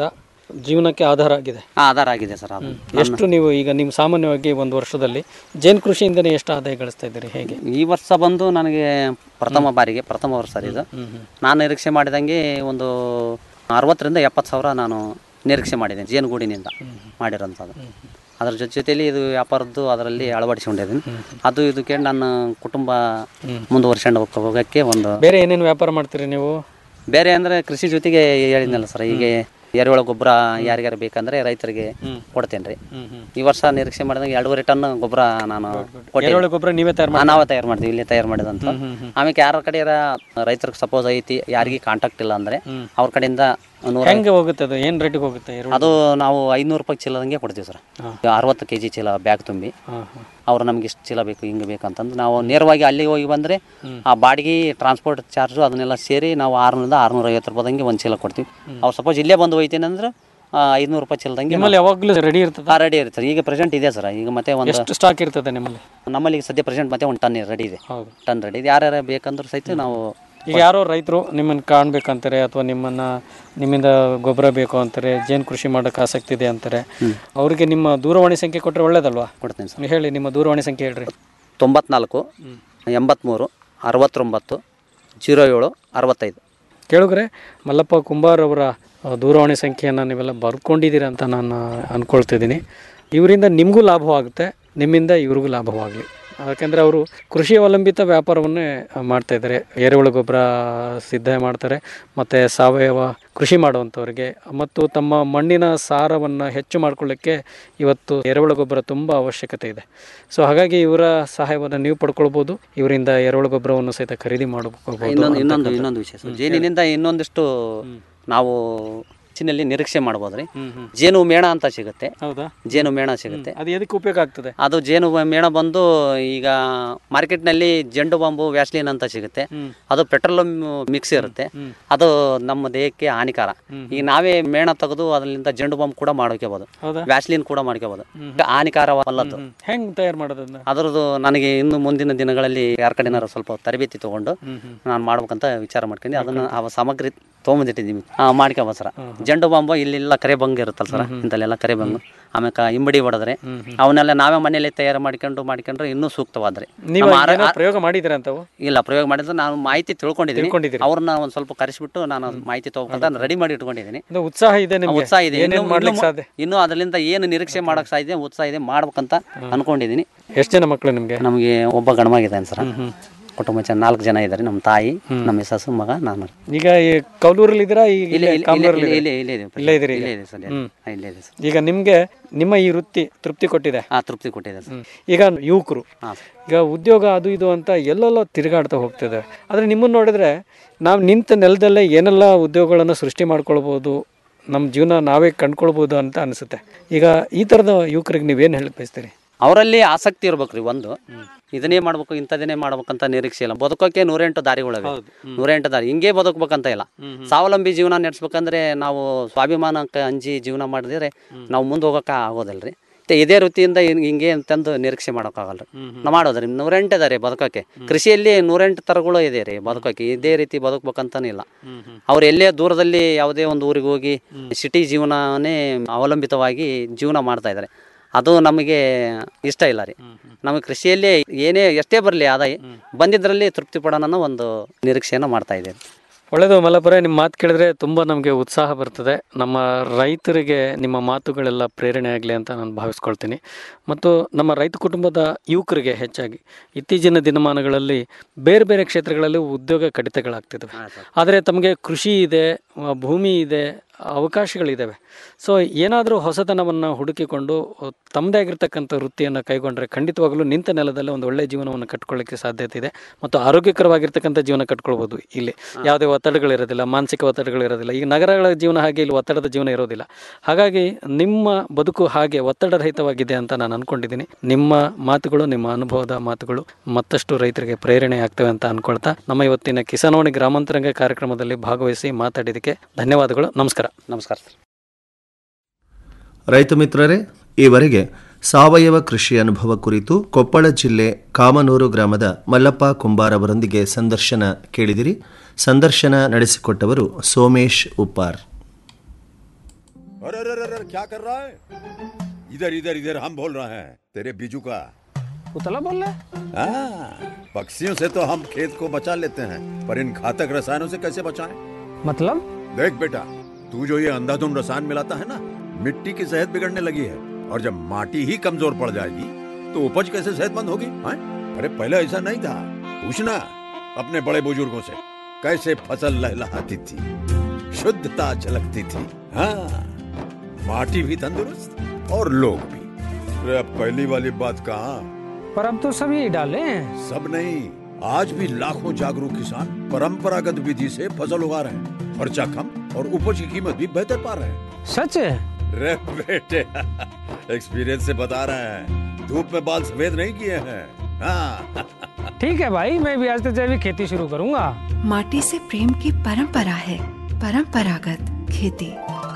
ಜೀವನಕ್ಕೆ ಆಧಾರ ಆಗಿದೆ ಆ, ಆಧಾರ ಆಗಿದೆ ಸರ್ ಅದು ಎಷ್ಟು ನೀವು ಈಗ ನೀವು ಸಾಮಾನ್ಯವಾಗಿ ಒಂದು ವರ್ಷದಲ್ಲಿ ಜೇನು ಕೃಷಿಯಿಂದನೇ ಎಷ್ಟು ಆದಾಯ ಗಳಿಸ್ತಾ ಇದ್ದೀರಿ ಹೇಗೆ ಈ ವರ್ಷ ಬಂದು ನನಗೆ ಪ್ರಥಮ ಬಾರಿಗೆ ಪ್ರಥಮ ವರ್ಷ ಸರ್ ಇದು ನಾನು ನಿರೀಕ್ಷೆ ಮಾಡಿದಂಗೆ ಒಂದು ಅರವತ್ತರಿಂದ ಎಪ್ಪತ್ತು ಸಾವಿರ ನಾನು ನಿರೀಕ್ಷೆ ಮಾಡಿದ್ದೇನೆ ಜೇನುಗೂಡಿನಿಂದ ಮಾಡಿರೋಂಥದ್ದು ಅದರ ಜೊತೆ ಜೊತೆಯಲ್ಲಿ ಇದು ವ್ಯಾಪಾರದ್ದು ಅದರಲ್ಲಿ ಅಳವಡಿಸಿಕೊಂಡಿದ್ದೀನಿ ಅದು ಇದಕ್ಕೆ ನನ್ನ ಕುಟುಂಬ ಮುಂದುವರ್ಸ್ಕೊಂಡು ಹೋಗ್- ಹೋಗೋಕ್ಕೆ ಒಂದು ಬೇರೆ ಏನೇನು ವ್ಯಾಪಾರ ಮಾಡ್ತೀರಿ ನೀವು ಬೇರೆ ಅಂದರೆ ಕೃಷಿ ಜೊತೆಗೆ ಹೇಳಿದ್ನಲ್ಲ ಸರ್ ಈಗ ಎರೆಹುಳ ಗೊಬ್ಬರ ಯಾರಿಗಾರು ಬೇಕಂದ್ರೆ ರೈತರಿಗೆ ಕೊಡ್ತೇನೆ ರೀ ಈ ವರ್ಷ ನಿರೀಕ್ಷೆ ಮಾಡಿದಂಗೆ ಎರಡೂವರೆ ಟನ್ ಗೊಬ್ಬರ ನಾನು ಕೊಟ್ಟಿದ್ದೀನಿ. ಎರೆಹುಳ ಗೊಬ್ಬರ ನೀವೇ ತಯಾರು ಹಾ, ನಾವೇ ತಯಾರು ಮಾಡ್ತೀವಿ ಇಲ್ಲೇ ತಯಾರು ಮಾಡಿದಂತ ಆಮೇಲೆ ಯಾರ ಕಡೆ ರೈತರಿಗೆ ಸಪೋಸ್ ಐತಿ ಯಾರಿಗೆ ಕಾಂಟ್ಯಾಕ್ಟ್ ಇಲ್ಲ ಅಂದ್ರೆ ಅವ್ರ ಕಡೆಯಿಂದ ನೂರ ಹೆಂಗೆ ಹೋಗುತ್ತೆ ಅದು ಏನು ರೇಟಿಗೆ ಹೋಗುತ್ತೆ ಎರೆಹುಳ? ಅದು ನಾವು ಐನೂರು ರೂಪಾಯಿ ಚೀಲದಂಗೆ ಕೊಡ್ತೀವಿ ಸರ್ ಅರವತ್ತು ಕೆ ಜಿ ಚೀಲ ಬ್ಯಾಗ್ ತುಂಬಿ ಅವ್ರು ನಮ್ಗೆ ಇಷ್ಟು ಚೀಲ ಬೇಕು ಹಿಂಗೆ ಬೇಕಂತಂದು ನಾವು ನೇರವಾಗಿ ಅಲ್ಲಿಗೆ ಹೋಗಿ ಬಂದರೆ ಆ ಬಾಡಿಗೆ ಟ್ರಾನ್ಸ್ಪೋರ್ಟ್ ಚಾರ್ಜು ಅದನ್ನೆಲ್ಲ ಸೇರಿ ನಾವು ಆರುನೂರಿಂದ ಆರುನೂರ ಐವತ್ತು ರೂಪಾಯಿದಂಗೆ ಒಂದು ಚೀಲ ಕೊಡ್ತೀವಿ ಅವ್ರು ಸಪೋಸ್ ಇಲ್ಲೇ ಬಂದು ಹೋಯ್ತೀನಿ ಅಂದ್ರೆ ಐದುನೂರು ರೂಪಾಯಿ ಚೀಲದಂಗೆ ನಿಮ್ಮಲ್ಲಿ ಯಾವಾಗಲೂ ರೆಡಿ ಇರ್ತದೆ ರೆಡಿ ಇರ್ತದೆ ಈಗ ಪ್ರೆಸೆಂಟ್ ಇದೆ ಸರ್ ಈಗ ಮತ್ತೆ ಒಂದು ಎಷ್ಟು ಸ್ಟಾಕ್ ಇರ್ತದೆ ನಿಮ್ಮಲ್ಲಿ ನಮ್ಮಲ್ಲಿ ಈಗ ಸದ್ಯ ಪ್ರೆಸೆಂಟ್ ಮತ್ತೆ ಒಂದು ಟನ್ ರೆಡಿ ಇದೆ ಟನ್ ರೆಡಿ ಇದೆ ಯಾರ್ಯಾರು ಬೇಕಂದ್ರೆ ಸಹಿತ ನಾವು ಈಗ ಯಾರೋ ರೈತರು ನಿಮ್ಮನ್ನು ಕಾಣ್ಬೇಕಂತಾರೆ ಅಥವಾ ನಿಮ್ಮನ್ನ ನಿಮ್ಮಿಂದ ಗೊಬ್ಬರ ಬೇಕು ಅಂತಾರೆ ಜೇನು ಕೃಷಿ ಮಾಡೋಕೆ ಆಸಕ್ತಿ ಇದೆ ಅಂತಾರೆ ಅವರಿಗೆ ನಿಮ್ಮ ದೂರವಾಣಿ ಸಂಖ್ಯೆ ಕೊಟ್ಟರೆ ಒಳ್ಳೇದಲ್ವಾ ಕೊಡ್ತೀನಿ ಸರ್ ನೀವು ಹೇಳಿ ನಿಮ್ಮ ದೂರವಾಣಿ ಸಂಖ್ಯೆ ಹೇಳ್ರಿ ತೊಂಬತ್ನಾಲ್ಕು ಎಂಬತ್ತ್ಮೂರು ಅರವತ್ತೊಂಬತ್ತು ಜೀರೋ ಏಳು ಅರವತ್ತೈದು ಕೇಳಿದ್ರೆ ಮಲ್ಲಪ್ಪ ಕುಂಬಾರ್ ಅವರ ಆ, ದೂರವಾಣಿ ಸಂಖ್ಯೆಯನ್ನು ನೀವೆಲ್ಲ ಬರ್ಕೊಂಡಿದ್ದೀರಾ ಅಂತ ನಾನು ಅಂದ್ಕೊಳ್ತಿದ್ದೀನಿ ಇವರಿಂದ ನಿಮಗೂ ಲಾಭವಾಗುತ್ತೆ ನಿಮ್ಮಿಂದ ಇವ್ರಿಗೂ ಲಾಭವಾಗಲಿ ಯಾಕೆಂದರೆ ಅವರು ಕೃಷಿ ಅವಲಂಬಿತ ವ್ಯಾಪಾರವನ್ನೇ ಆ, ಮಾಡ್ತಾ ಇದ್ದಾರೆ ಎರೆಹುಳ ಗೊಬ್ಬರ ಸಿದ್ಧ ಮಾಡ್ತಾರೆ ಮತ್ತು ಸಾವಯವ ಕೃಷಿ ಮಾಡುವಂಥವ್ರಿಗೆ ಮತ್ತು ತಮ್ಮ ಮಣ್ಣಿನ ಸಾರವನ್ನು ಹೆಚ್ಚು ಮಾಡ್ಕೊಳ್ಳಿಕ್ಕೆ ಇವತ್ತು ಎರೆಹುಳ ಗೊಬ್ಬರ ತುಂಬ ಅವಶ್ಯಕತೆ ಇದೆ ಸೊ ಹಾಗಾಗಿ ಇವರ ಸಹಾಯವನ್ನು ನೀವು ಪಡ್ಕೊಳ್ಬೋದು ಇವರಿಂದ ಎರೆಹುಳ ಗೊಬ್ಬರವನ್ನು ಸಹಿತ ಖರೀದಿ ಮಾಡಬಹುದು ಇನ್ನೊಂದು ಇನ್ನೊಂದು ಇನ್ನೊಂದು ವಿಷಯ ಸರ್ ಜೇನಿನಿಂದ ಇನ್ನೊಂದಿಷ್ಟು ನಾವು ಹೆಚ್ಚಿನಲ್ಲಿ ನಿರೀಕ್ಷೆ ಮಾಡ್ಬೋದು ರೀ ಜೇನು ಮೇಣ ಅಂತ ಸಿಗುತ್ತೆ ಹೌದಾ ಜೇನು ಮೇಣ ಸಿಗುತ್ತೆ ಅದು ಎದಕ್ಕೆ ಉಪಯೋಗ ಆಗ್ತದೆ ಅದು ಜೇನು ಮೇಣ ಬಂದು ಈಗ ಮಾರ್ಕೆಟ್ನಲ್ಲಿ ಜಂಡು ಬಾಂಬು ವ್ಯಾಸ್ಲಿನ್ ಅಂತ ಸಿಗುತ್ತೆ ಅದು ಪೆಟ್ರೋಲ್ ಮಿಕ್ಸ್ ಇರುತ್ತೆ ಅದು ನಮ್ಮ ದೇಹಕ್ಕೆ ಹಾನಿಕಾರ ಈಗ ನಾವೇ ಮೇಣ ತೆಗೆದು ಅದರಿಂದ ಜಂಡು ಬಾಂಬ್ ಕೂಡ ಮಾಡ್ಕೋಬಹುದು ಹೌದಾ? ವ್ಯಾಸ್ಲಿನ್ ಕೂಡ ಮಾಡ್ಕೋಬಹುದು ಹಾನಿಕಾರವಲ್ಲದ್ದು ಹೆಂಗ್ ತಯಾರು ಮಾಡೋದನ್ನ ಅದರದ್ದು ನನಗೆ ಇನ್ನು ಮುಂದಿನ ದಿನಗಳಲ್ಲಿ ಯಾರ ಕಡೆನಾರು ಸ್ವಲ್ಪ ತರಬೇತಿ ತಗೊಂಡು ನಾನು ಮಾಡ್ಬೇಕಂತ ವಿಚಾರ ಮಾಡ್ಕೊಂಡು ಅದನ್ನ ಆ ಸಾಮಗ್ರಿ ತೊಗೊಂಬಂದಿಟ್ಟಿದ್ದೀವಿ ಮಾಡ್ಕೋಬೋದು ಸರ್ ಜಂಡು ಬಾಂಬು ಇಲ್ಲೆಲ್ಲ ಕರೆ ಬಂಗ್ ಇರುತ್ತಲ್ಲ ಸರ್ ಇಂಥಲ್ಲೆಲ್ಲ ಕರೆ ಬಂಗು ಆಮೇಲೆ ಇಂಬಡಿ ಹೊಡೆದ್ರೆ ಅವನ್ನೆಲ್ಲ ನಾವೇ ಮನೆಯಲ್ಲೇ ತಯಾರು ಮಾಡ್ಕೊಂಡು ಮಾಡ್ಕೊಂಡ್ರೆ ಇನ್ನೂ ಸೂಕ್ತವಾದ್ರಿ ನೀವು ನಮ್ಮ ಆರೋ- ಏನೋ ಪ್ರಯೋಗ ಮಾಡಿದ್ದೀರಾ ಅಂತವು ಇಲ್ಲ ಪ್ರಯೋಗ ಮಾಡಿದ್ರೆ ನಾನು ಮಾಹಿತಿ ತಿಳ್ಕೊಂಡಿದ್ದೀನಿ ತಿಳ್ಕೊಂಡಿದ್ದೀರಿ. ಅವ್ರನ್ನ ಒಂದು ಸ್ವಲ್ಪ ಕರೆಸಿಬಿಟ್ಟು ನಾನು ಮಾಹಿತಿ ತಗೋಬೇಕಂತ ರೆಡಿ ಮಾಡಿ ಇಟ್ಕೊಂಡಿದ್ದೀನಿ ಅದು ಉತ್ಸಾಹ ಇದೆ ನಿಮ್ಗೆ ಉತ್ಸಾಹ ಇದೆ ಏನೇನ್ ಇನ್ನು- ಮಾಡ್ಲಿಕ್ಕೆ ಇನ್ನು- ಸಾಧ್ಯ ಇನ್ನು ಅದರಿಂದ ಏನು ನಿರೀಕ್ಷೆ ಮಾಡಕ್ ಸಾಧ್ಯ ಉತ್ಸಾಹ ಇದೆ ಮಾಡ್ಬೇಕಂತ ಅನ್ಕೊಂಡಿದ್ದೀನಿ ಎಷ್ಟು ಜನ ಮಕ್ಕಳು ನಿಮ್ಗೆ ನಮಗೆ ಒಬ್ಬ ಗಣಮಾಗಿದ್ದಾನೆ ಸರ್ ಕುಟುಂಬ ಜನ ನಾಲ್ಕು ಜನ ಇದ್ದಾರೆ ನಮ್ಮ ತಾಯಿ ನಮ್ಮ ಮಿಸಸ್ ಮಗ ನಾನು ಈಗ ಈ ಕೌಲೂರಲ್ಲಿ ಇದ್ದೀರಾ ಈಗ ಇಲ್ಲೇ ಇಲ್ಲೇ ಇಲ್ಲೇ ಕಾಮನೂರಲ್ಲಿ ಇಲ್ಲೇ ಇದ್ದೀರಾ? ಇಲ್ಲೇ ಇದೆ ಇಲ್ಲೇ ಇದ್ದೀರಿ ಇಲ್ಲೇ ಈಗ? ಇದೆ ಸರ್ ಹ್ಮ್. ಹಾ, ಇಲ್ಲೇ ಇದೆ ಸರ್ ಈಗ ನಿಮ್ಗೆ ನಿಮ್ಮ ಈ ವೃತ್ತಿ ತೃಪ್ತಿ ಕೊಟ್ಟಿದೆ ಹಾ ತೃಪ್ತಿ ಕೊಟ್ಟಿದೆ ಸರ್ ಈಗ ಯುವಕರು ಈಗ ಉದ್ಯೋಗ ಅದು ಇದು ಅಂತ ಎಲ್ಲೆಲ್ಲೋ ತಿರುಗಾಡ್ತಾ ಹೋಗ್ತಿದ್ದಾರೆ ಆದರೆ ನಿಮ್ಮನ್ನು ನೋಡಿದ್ರೆ ನಾವು ನಿಂತ ನೆಲದಲ್ಲೇ ಏನೆಲ್ಲ ಉದ್ಯೋಗಗಳನ್ನು ಸೃಷ್ಟಿ ಮಾಡ್ಕೊಳ್ಬೋದು ನಮ್ಮ ಜೀವನ ನಾವೇ ಕಂಡ್ಕೊಳ್ಬೋದು ಅಂತ ಅನಿಸುತ್ತೆ ಈಗ ಈ ಥರದ ಯುವಕರಿಗೆ ನೀವೇನು ಹೇಳಕ್ ಬಯಸ್ತೀರಿ ಅವರಲ್ಲಿ ಆಸಕ್ತಿ ಇರ್ಬೇಕ್ರಿ ಒಂದು ಇದನ್ನೇ ಮಾಡ್ಬೇಕು ಇಂಥದನ್ನೇ ಮಾಡ್ಬೇಕಂತ ನಿರೀಕ್ಷೆ ಇಲ್ಲ ಬದುಕೋಕೆ ನೂರೆಂಟು ದಾರಿಗಳಿವೆ ನೂರೆಂಟು ದಾರಿ ಹಿಂಗೆ ಬದುಕಬೇಕಂತ ಇಲ್ಲ ಸ್ವಾವಲಂಬಿ ಜೀವನ ನಡೆಸ್ಬೇಕಂದ್ರೆ ನಾವು ಸ್ವಾಭಿಮಾನಕ್ಕೆ ಅಂಜಿ ಜೀವನ ಮಾಡಿದ್ರೆ ನಾವು ಮುಂದೆ ಹೋಗೋಕೆ ಆಗೋದಲ್ರಿ ಮತ್ತೆ ಇದೇ ವೃತ್ತಿಯಿಂದ ಹಿಂಗ್- ಹಿಂಗೆ ಅಂತಂದು ನಿರೀಕ್ಷೆ ಮಾಡೋಕ್ಕಾಗಲ್ಲ ನಾವು ಮಾಡೋದ್ರಿ ನೂರೆಂಟು ಇದಾರೆ ಬದುಕೋಕೆ ಕೃಷಿಯಲ್ಲಿ ನೂರೆಂಟು ಥರಗಳು ಇದೆ ರೀ ಬದುಕೋಕೆ ಇದೇ ರೀತಿ ಬದುಕ್ಬೇಕಂತಾನೆ ಇಲ್ಲ ಅವ್ರು ಎಲ್ಲೇ ದೂರದಲ್ಲಿ ಯಾವುದೇ ಒಂದು ಊರಿಗೆ ಹೋಗಿ ಸಿಟಿ ಜೀವನನೇ ಅವಲಂಬಿತವಾಗಿ ಜೀವನ ಮಾಡ್ತಾ ಇದ್ದಾರೆ ಅದು ನಮಗೆ ಇಷ್ಟ ಇಲ್ಲ ರೀ ನಮಗೆ ಕೃಷಿಯಲ್ಲಿ ಏನೇ ಎಷ್ಟೇ ಬರಲಿ ಆದಾಯ ಬಂದಿದ್ರಲ್ಲಿ ತೃಪ್ತಿ ಪಡೋಣ ಅನ್ನೋ ಒಂದು ನಿರೀಕ್ಷೆಯನ್ನು ಮಾಡ್ತಾ ಇದ್ದೇವೆ ಒಳ್ಳೆಯದು ಮಲಪುರ ನಿಮ್ಮ ಮಾತು ಕೇಳಿದ್ರೆ ತುಂಬ ನಮಗೆ ಉತ್ಸಾಹ ಬರ್ತದೆ ನಮ್ಮ ರೈತರಿಗೆ ನಿಮ್ಮ ಮಾತುಗಳೆಲ್ಲ ಪ್ರೇರಣೆ ಆಗಲಿ ಅಂತ ನಾನು ಭಾವಿಸ್ಕೊಳ್ತೀನಿ ಮತ್ತು ನಮ್ಮ ರೈತ ಕುಟುಂಬದ ಯುವಕರಿಗೆ ಹೆಚ್ಚಾಗಿ ಇತ್ತೀಚಿನ ದಿನಮಾನಗಳಲ್ಲಿ ಬೇರೆ ಬೇರೆ ಕ್ಷೇತ್ರಗಳಲ್ಲಿ ಉದ್ಯೋಗ ಕಡಿತಗಳಾಗ್ತಿದ್ದಾವೆ ಆದರೆ ತಮಗೆ ಕೃಷಿ ಇದೆ ಆ, ಭೂಮಿ ಇದೆ ಅವಕಾಶಗಳಿದ್ದಾವೆ ಸೊ ಏನಾದರೂ ಹೊಸತನವನ್ನು ಹುಡುಕಿಕೊಂಡು ತಮ್ಮದೇ ಆಗಿರ್ತಕ್ಕಂಥ ವೃತ್ತಿಯನ್ನು ಕೈಗೊಂಡ್ರೆ ಖಂಡಿತವಾಗಲೂ ನಿಂತ ನೆಲದಲ್ಲಿ ಒಂದು ಒಳ್ಳೆಯ ಜೀವನವನ್ನು ಕಟ್ಕೊಳ್ಳಿಕ್ಕೆ ಸಾಧ್ಯತೆ ಇದೆ ಮತ್ತು ಆರೋಗ್ಯಕರವಾಗಿರ್ತಕ್ಕಂಥ ಜೀವನ ಕಟ್ಕೊಳ್ಬೋದು ಇಲ್ಲಿ ಯಾವುದೇ ಒತ್ತಡಗಳಿರೋದಿಲ್ಲ ಮಾನಸಿಕ ಒತ್ತಡಗಳಿರೋದಿಲ್ಲ ಈಗ ನಗರಗಳ ಜೀವನ ಹಾಗೆ ಇಲ್ಲಿ ಒತ್ತಡದ ಜೀವನ ಇರೋದಿಲ್ಲ ಹಾಗಾಗಿ ನಿಮ್ಮ ಬದುಕು ಹಾಗೆ ಒತ್ತಡರಹಿತವಾಗಿದೆ ಅಂತ ನಾನು ಅನ್ಕೊಂಡಿದ್ದೀನಿ ನಿಮ್ಮ ಮಾತುಗಳು ನಿಮ್ಮ ಅನುಭವದ ಮಾತುಗಳು ಮತ್ತಷ್ಟು ರೈತರಿಗೆ ಪ್ರೇರಣೆ ಆಗ್ತವೆ ಅಂತ ಅನ್ಕೊಳ್ತಾ ನಮ್ಮ ಇವತ್ತಿನ ಕಿಸಾನವಾಣಿ ಗ್ರಾಮಾಂತರಂಗ ಕಾರ್ಯಕ್ರಮದಲ್ಲಿ ಭಾಗವಹಿಸಿ ಮಾತಾಡಿದ್ದಕ್ಕೆ ಧನ್ಯವಾದಗಳು ನಮಸ್ಕಾರ ನಮಸ್ಕಾರ ರೈತ ಮಿತ್ರರೇ ಈವರೆಗೆ ಸಾವಯವ ಕೃಷಿ ಅನುಭವ ಕುರಿತು ಕೊಪ್ಪಳ ಜಿಲ್ಲೆ ಕಾಮನೂರು ಗ್ರಾಮದ ಮಲ್ಲಪ್ಪ ಕುಂಬಾರ್ ಅವರೊಂದಿಗೆ ಸಂದರ್ಶನ ಕೇಳಿದಿರಿ ಸಂದರ್ಶನ ನಡೆಸಿಕೊಟ್ಟವರು ಸೋಮೇಶ್ ಉಪ್ಪಾರ್ अरे अरे अरे अरे, क्या कर रहा है इधर इधर इधर हम बोल रहे हैं तेरे बीजू का उतला बोल रहे हाँ, पक्षियों से तो हम खेत को बचा लेते हैं पर इन घातक रसायनों से कैसे बचाएं? मतलब देख बेटा तू जो ये अंधाधुंध रसायन मिलाता है ना मिट्टी की सेहत बिगड़ने लगी है और जब माटी ही कमजोर पड़ जाएगी तो उपज कैसे सेहतमंद होगी हाँ? अरे पहले ऐसा नहीं था पूछना अपने बड़े बुजुर्गों से कैसे फसल लहलहाती थी शुद्धता झलकती थी हाँ माटी भी तंदुरुस्त और लोग भी अरे अब पहली वाली बात कहाँ पर अब तो सब यही डाले हैं सब नहीं आज भी लाखों जागरूक किसान परंपरागत विधि से फसल उगा रहे हैं खर्चा कम और उपज की कीमत भी बेहतर पा रहे हैं सच है रे बेटे एक्सपीरियंस से बता रहे हैं धूप में बाल सफेद नहीं किए हैं हाँ ठीक है भाई मैं भी आज से जैविक खेती शुरू करूंगा माटी से प्रेम की परंपरा है परंपरागत खेती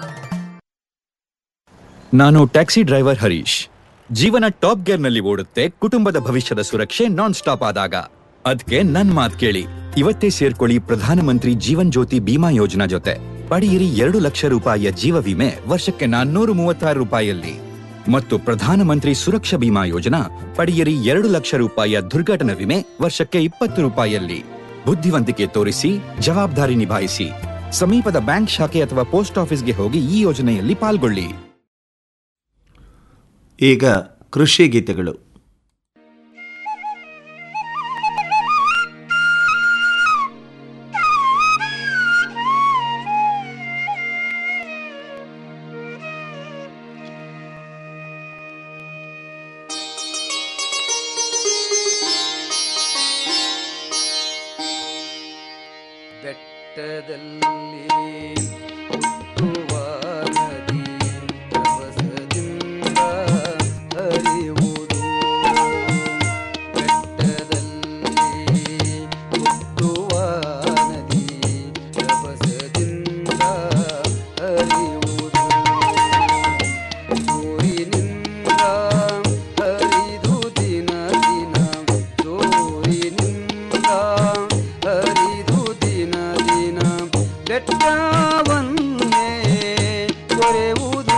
ನಾನು ಟ್ಯಾಕ್ಸಿ ಡ್ರೈವರ್ ಹರೀಶ್ ಜೀವನ ಟಾಪ್ ಗೇರ್ ನಲ್ಲಿ ಓಡುತ್ತೆ ಕುಟುಂಬದ ಭವಿಷ್ಯದ ಸುರಕ್ಷೆ ನಾನ್ ಸ್ಟಾಪ್ ಆದಾಗ ಅದ್ಕೆ ನನ್ ಮಾತ್ ಕೇಳಿ ಇವತ್ತೇ ಸೇರ್ಕೊಳ್ಳಿ ಪ್ರಧಾನಮಂತ್ರಿ ಜೀವನ್ ಜ್ಯೋತಿ ಬಿಮಾ ಯೋಜನಾ ಜೊತೆ ಪಡೆಯಿರಿ ಎರಡು ಲಕ್ಷ ರೂಪಾಯಿಯ ಜೀವ ವಿಮೆ ವರ್ಷಕ್ಕೆ ನಾನ್ನೂರು ಮೂವತ್ತಾರು ರೂಪಾಯಿಯಲ್ಲಿ ಮತ್ತು ಪ್ರಧಾನಮಂತ್ರಿ ಸುರಕ್ಷಾ ಬಿಮಾ ಯೋಜನಾ ಪಡೆಯಿರಿ ಎರಡು ಲಕ್ಷ ರೂಪಾಯಿಯ ದುರ್ಘಟನಾ ವಿಮೆ ವರ್ಷಕ್ಕೆ ಇಪ್ಪತ್ತು ರೂಪಾಯಿಯಲ್ಲಿ ಬುದ್ಧಿವಂತಿಕೆ ತೋರಿಸಿ ಜವಾಬ್ದಾರಿ ನಿಭಾಯಿಸಿ ಸಮೀಪದ ಬ್ಯಾಂಕ್ ಶಾಖೆ ಅಥವಾ ಪೋಸ್ಟ್ ಆಫೀಸ್ಗೆ ಹೋಗಿ ಈ ಯೋಜನೆಯಲ್ಲಿ ಪಾಲ್ಗೊಳ್ಳಿ ಈಗ ಕೃಷಿ ಗೀತೆಗಳು ಬೆಟ್ಟದಲ್ಲಿ ಹುಟ್ಟುವ ನದಿ ರಭಸದಿಂದ ಹರಿಯುವುದು ಬೆಟ್ಟದಲ್ಲಿ ಹುಟ್ಟುವ ನದಿ ರಭಸದಿಂದ ಹರಿಯುವುದು ಸೂರಿನಿಂದ ಹರಿದು ದಿನ ದಿನ ಸೂರಿನಿಂದ ಹರಿದು ದಿನ ದಿನ ಬೆಟ್ಟವನ್ನೇ ಕೊರೆಯುವುದು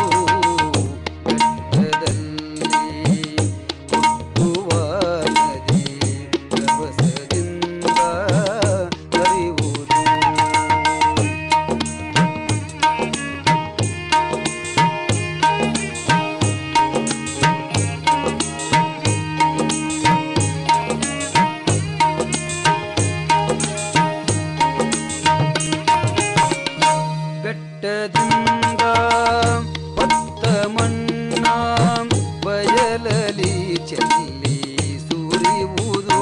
ಬೆಟ್ಟದಲ್ಲಿ ಹುಟ್ಟುವ ನದಿ ರಭಸದಿಂದ ಹರಿಯುವುದು ಬೆಟ್ಟದಿಂದ ಹೊತ್ತ ಮಣ್ಣ ಬಯಲಲಿ ಚೆಲ್ಲಿ ಸುರಿಯುವುದು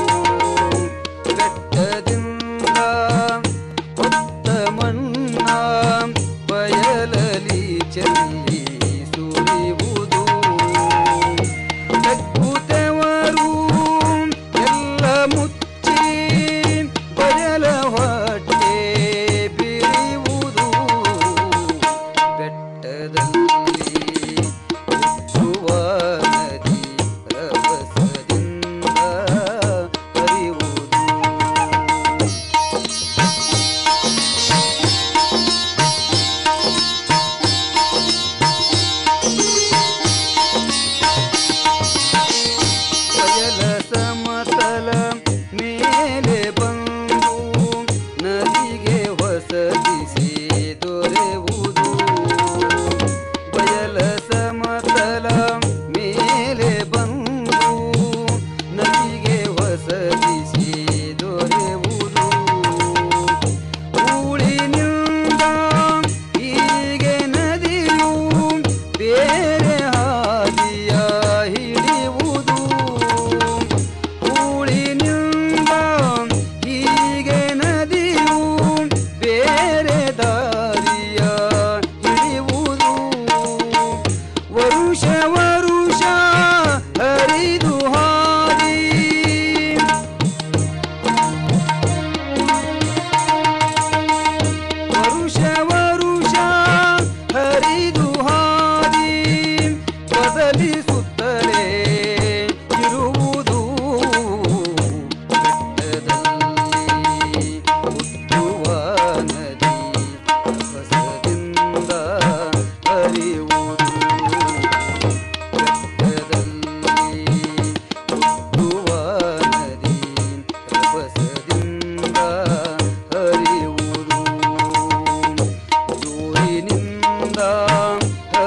ಬೆಟ್ಟದಿಂದ ಹೊತ್ತ ಮಣ್ಣ ಬಯಲಲಿ ಚೆಲ್ಲಿ ಸುರಿಯುವುದು ತಗ್ಗುತ್ತವರು ಎಲ್ಲ ಮುಚ್ಚಿ ಬಯಲ ಹೊಟ್ಟೆ ಬಿರಿಯುವುದು ಬೆಟ್ಟದಲ್ಲಿ ಹುಟ್ಟುವ ನದಿ ರಭಸದಿಂದ ಹರಿಯುವುದು ಬಯಲ ಸಮತಲ ಮೇಲೆ ಬಂದು ನದಿಗೆ ಹೊಸದಿಸಿ ದೊರೆಯುವುದು ಬಯಲ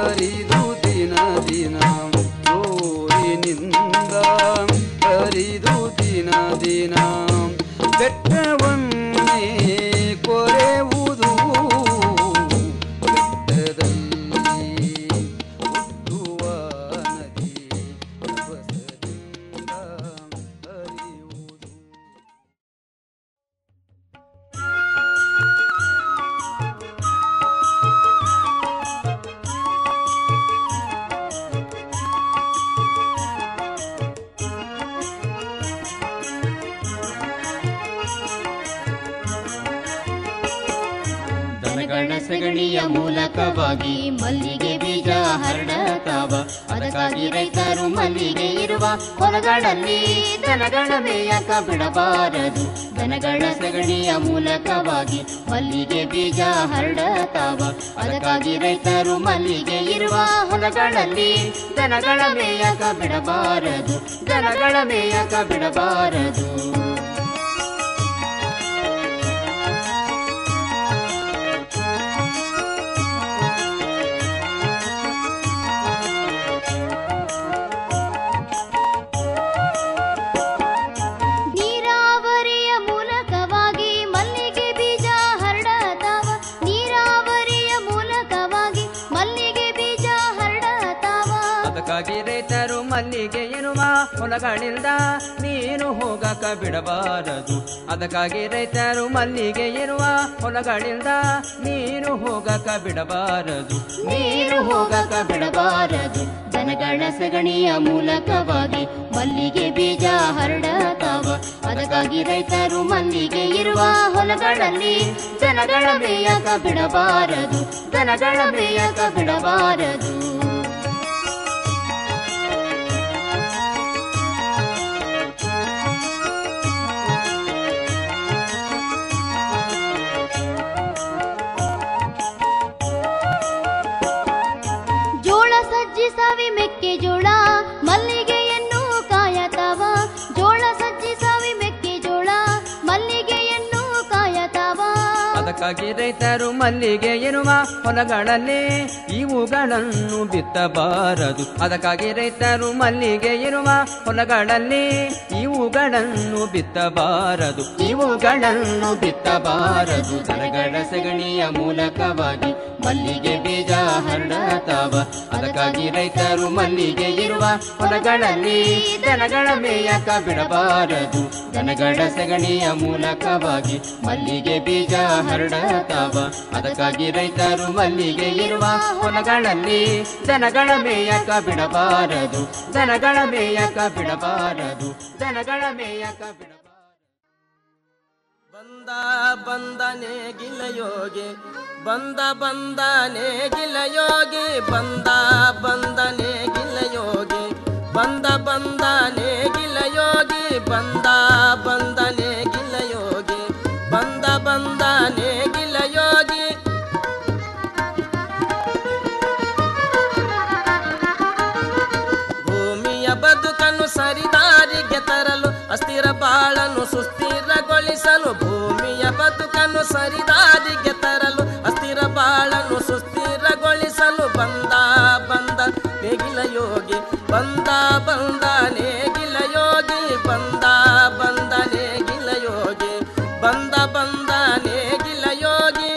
ಹರಿದು ದಿನ ದಿನ ಜೋರಿನಿಂದ ಹರಿದು ದಿನ ದಿನ ಬೆಟ್ಟವನ್ನೇ ಕೊರೆಯುವುದು ಬೆಟ್ಟದಲ್ಲಿ ಹುಟ್ಟುವ ನದಿ ರಭಸದಿಂದ ಹರಿಯುವುದು ದನಗಳ ಸಗಣಿಯ ಮೂಲಕವಾಗಿ ಮಲ್ಲಿಗೆ ಬೀಜ ಹರಡತಾವ ಅದಕ್ಕಾಗಿ ರೈತರು ಮಲ್ಲಿಗೆ ಇರುವ ಹೊಲಗಳಲ್ಲಿ ದನಗಳ ಮೇಯಕ ಬಿಡಬಾರದು ದನಗಳ ಸಗಣಿಯ ಮೂಲಕವಾಗಿ ಮಲ್ಲಿಗೆ ಬೀಜ ಹರಡತಾವ ಅದಕ್ಕಾಗಿ ರೈತರು ಮಲ್ಲಿಗೆ ಇರುವ ಹೊಲಗಳಲ್ಲಿ ದನಗಳ ಮೇಯಕ ಬಿಡಬಾರದು ದನಗಳ ಮೇಯಕ ಬಿಡಬಾರದು ನೀರಾವರಿಯ ಮೂಲಕವಾಗಿ ಮಲ್ಲಿಗೆ ಬೀಜ ಹರಡತಾವ ನೀರಾವರಿಯ ಮೂಲಕವಾಗಿ ಮಲ್ಲಿಗೆ ಬೀಜ ಹರಡತಾವ ಅದಕ್ಕಾಗಿ ರೈತರು ಮಲ್ಲಿಗೆ ಇರುವ ಹೊಲಗಳಿಂದ ನೀನು ಹೋಗಕ ಬಿಡಬಾರದು ಅದಕ್ಕಾಗಿ ರೈತರು ಮಲ್ಲಿಗೆ ಇರುವ ಹೊಲಗಳಿಂದ ನೀನು ಹೋಗಕ ಬಿಡಬಾರದು ನೀರು ಹೋಗಕ ಬಿಡಬಾರದು ದನಗಳ ಸಗಣಿಯ ಮೂಲಕವಾಗಿ ಮಲ್ಲಿಗೆ ಬೀಜ ಹರಡತಾವ ಅದಕ್ಕಾಗಿ ರೈತರು ಮಲ್ಲಿಗೆ ಇರುವ ಹೊಲಗಳಲ್ಲಿ ದನಗಳ ಮೇಯಕ ಬಿಡಬಾರದು ದನಗಳ ಮೇಯಕ ಬಿಡಬಾರದು ಜೋಳ ಸಜ್ಜಿ ಸವಿ ಮೆಕ್ಕೆಜೋಳ ಮಲ್ಲಿಗೆಯನ್ನು ಕಾಯತಾವ ಜೋಳ ಸಜ್ಜಿ ಸವಿ ಮೆಕ್ಕೆಜೋಳ ಮಲ್ಲಿಗೆಯನ್ನು ಕಾಯತಾವ ಅದಕ್ಕಾಗಿ ರೈತರು ಮಲ್ಲಿಗೆ ಇರುವ ಹೊಲಗಳಲ್ಲಿ ಇವುಗಳನ್ನು ಬಿತ್ತಬಾರದು ಅದಕ್ಕಾಗಿ ರೈತರು ಮಲ್ಲಿಗೆ ಇರುವ ಹೊಲಗಳಲ್ಲಿ ಇವುಗಳನ್ನು ಬಿತ್ತಬಾರದು ಇವುಗಳನ್ನು ಬಿತ್ತಬಾರದು ದನಗಳ ಸಗಣಿಯ ಮೂಲಕವಾಗಿ ಮಲ್ಲಿಗೆ ಬೀಜ ಹರಡತಾವ ಅದಕ್ಕಾಗಿ ರೈತರು ಮಲ್ಲಿಗೆ ಇರುವ ಹೊಲಗಳಲ್ಲಿ ದನಗಳ ಮೇಯಕ ಬಿಡಬಾರದು ದನಗಳ ಸಗಣಿಯ ಮೂಲಕವಾಗಿ ಮಲ್ಲಿಗೆ ಬೀಜ ಹರಡತಾವ ಅದಕ್ಕಾಗಿ ರೈತರು ಮಲ್ಲಿಗೆ ಇರುವ ಹೊಲಗಳಲ್ಲಿ ದನಗಳ ಮೇಯಕ ಬಿಡಬಾರದು ದನಗಳ ಮೇಯಕ ಬಿಡಬಾರದು ದನಗಳ ಮೇಯಕ ಬಿಡ ಬಂದ ಬಂದನೆ ಗಿಲಯೋಗಿ ಬಂದ ಬಂದನೆ ಗಿಲಯೋಗಿ ಬಂದ ಬಂದನೆ ಗಿಲಯೋಗಿ ಬಂದ ಬಂದನೆ ಗಿಲಯೋಗಿ ಬಂದ ಬಂದನೆ ಗಿಲಯೋಗಿ ಬಂದ ಬಂದನೆ ಗಿಲಯೋಗಿ ಭೂಮಿಯ ಬದುಕನ್ನು ಸರಿದಾರಿಗೆ ತರಲು ಅಸ್ಥಿರ ಬಾಳನ್ನು ಸುಸ್ಥಿರಗೊಳಿಸಲು ಭೂಮಿಯ ಬದುಕನ್ನು ಸರಿದಾರಿಗೆ ತರಲು ಅಸ್ಥಿರ ಬಾಳನ್ನು ಸುಸ್ಥಿರಗೊಳಿಸಲು ಬಂದ ಬಂದ ನೇಗಿಲ ಯೋಗಿ ಬಂದ ಬಂದ ನೇಗಿಲ ಯೋಗಿ ಬಂದ ಬಂದ ನೇಗಿಲ ಯೋಗಿ ಬಂದ ಬಂದ ನೇಗಿಲ ಯೋಗಿ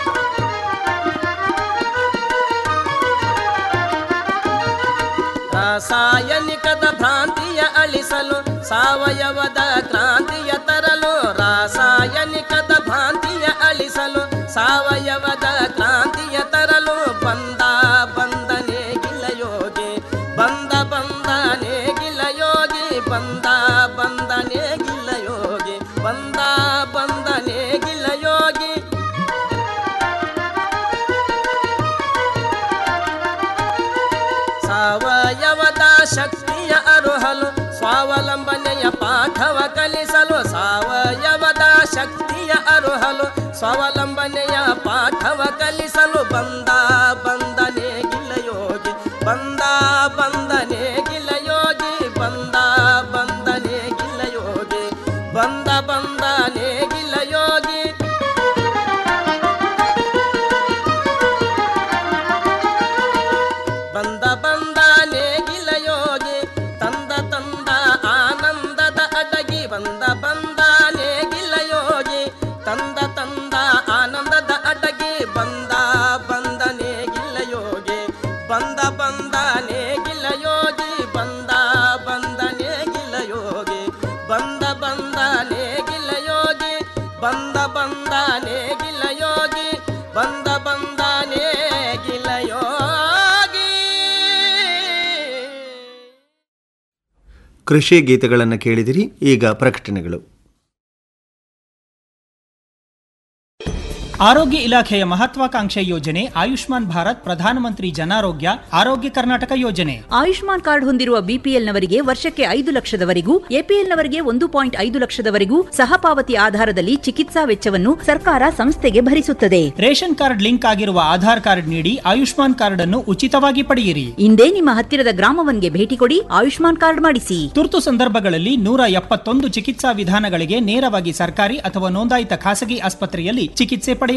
ರಾಸಾಯನಿಕದ ಭ್ರಾಂತಿಯ ಅಳಿಸಲು ಸಾವಯವದ ಕ್ರಾಂತಿಯ ತರಲು ರಾಸಾಯನಿಕದ ಭ್ರಾಂತಿಯ ಅಳಿಸಲು ಸಾವಯವದ ಕ್ರಾಂತಿಯ ತರಲು ಬಂದ ಬಂದನೆ ಗಿಲಯೋಗಿ ಬಂದ ಬಂದನೆ ಗಿಲಯೋಗಿ ಬಂದ ಬಂದನೆ ಗಿಲಯೋಗಿ ಬಂದ ಬಂದನೆ ಗಿಲಯೋಗಿ ಸಾವಯವದ ಶಕ್ತಿಯ ಅರುಹಲು ಸ್ವಾವಲಂಬನೆಯ ಪಾಠವ ಕಲಿಸಲು ಸಾವಯವದ ಶಕ್ತಿಯ ಅರುಹಲು ಸ್ವಾವಲಂಬನೆಯ ಪಾಠವ ಕಲಿಸಲು ಬಂದ ಬಂದನೆ ಗಿಲಯೋಗಿ ಬಂದ ಬಂದನೆ ಗಿಲಯೋಗಿ ಬಂದ ಬಂದನೆ ಗಿಲಯೋಗಿ ಬಂದ ಬಂದನೆ ಗಿಲಯೋಗಿ ಬಂದ ಬಂದನೆ ಗಿಲ್ಲ ಯೋಗಿ ಬಂದ ಬಂದನೆ ಗಿಲ್ಲ ಯೋಗಿ ಬಂದ ಬಂದನೆ ಗಿಲ್ಲ ಯೋಗಿ ಬಂದ ಬಂದನೆ ಗಿಲ್ಲ ಯೋಗಿ ಬಂದ ಬಂದನೆ ಗಿಲ್ಲ ಯೋಗಿ ಕೃಷಿ ಗೀತೆಗಳನ್ನು ಕೇಳಿದಿರಿ ಈಗ ಪ್ರಕಟಣೆಗಳು ಆರೋಗ್ಯ ಇಲಾಖೆಯ ಮಹತ್ವಾಕಾಂಕ್ಷೆ ಯೋಜನೆ ಆಯುಷ್ಮಾನ್ ಭಾರತ್ ಪ್ರಧಾನಮಂತ್ರಿ ಜನಾರೋಗ್ಯ ಆರೋಗ್ಯ ಕರ್ನಾಟಕ ಯೋಜನೆ ಆಯುಷ್ಮಾನ್ ಕಾರ್ಡ್ ಹೊಂದಿರುವ ಬಿಪಿಎಲ್ನವರಿಗೆ ವರ್ಷಕ್ಕೆ ಐದು ಲಕ್ಷದವರೆಗೂ ಎಪಿಎಲ್ನವರಿಗೆ ಒಂದು ಪಾಯಿಂಟ್ ಐದು ಲಕ್ಷದವರೆಗೂ ಸಹಪಾವತಿ ಆಧಾರದಲ್ಲಿ ಚಿಕಿತ್ಸಾ ವೆಚ್ಚವನ್ನು ಸರ್ಕಾರ ಸಂಸ್ಥೆಗೆ ಭರಿಸುತ್ತದೆ ರೇಷನ್ ಕಾರ್ಡ್ ಲಿಂಕ್ ಆಗಿರುವ ಆಧಾರ್ ಕಾರ್ಡ್ ನೀಡಿ ಆಯುಷ್ಮಾನ್ ಕಾರ್ಡ್ ಅನ್ನು ಉಚಿತವಾಗಿ ಪಡೆಯಿರಿ ಇಂದೇ ನಿಮ್ಮ ಹತ್ತಿರದ ಗ್ರಾಮವನ್ಗೆ ಭೇಟಿ ಕೊಡಿ ಆಯುಷ್ಮಾನ್ ಕಾರ್ಡ್ ಮಾಡಿಸಿ ತುರ್ತು ಸಂದರ್ಭಗಳಲ್ಲಿ ನೂರ ಎಪ್ಪತ್ತೊಂದು ಚಿಕಿತ್ಸಾ ವಿಧಾನಗಳಿಗೆ ನೇರವಾಗಿ ಸರ್ಕಾರಿ ಅಥವಾ ನೋಂದಾಯಿತ ಖಾಸಗಿ ಆಸ್ಪತ್ರೆಯಲ್ಲಿ ಚಿಕಿತ್ಸೆ ಪಡೆಯ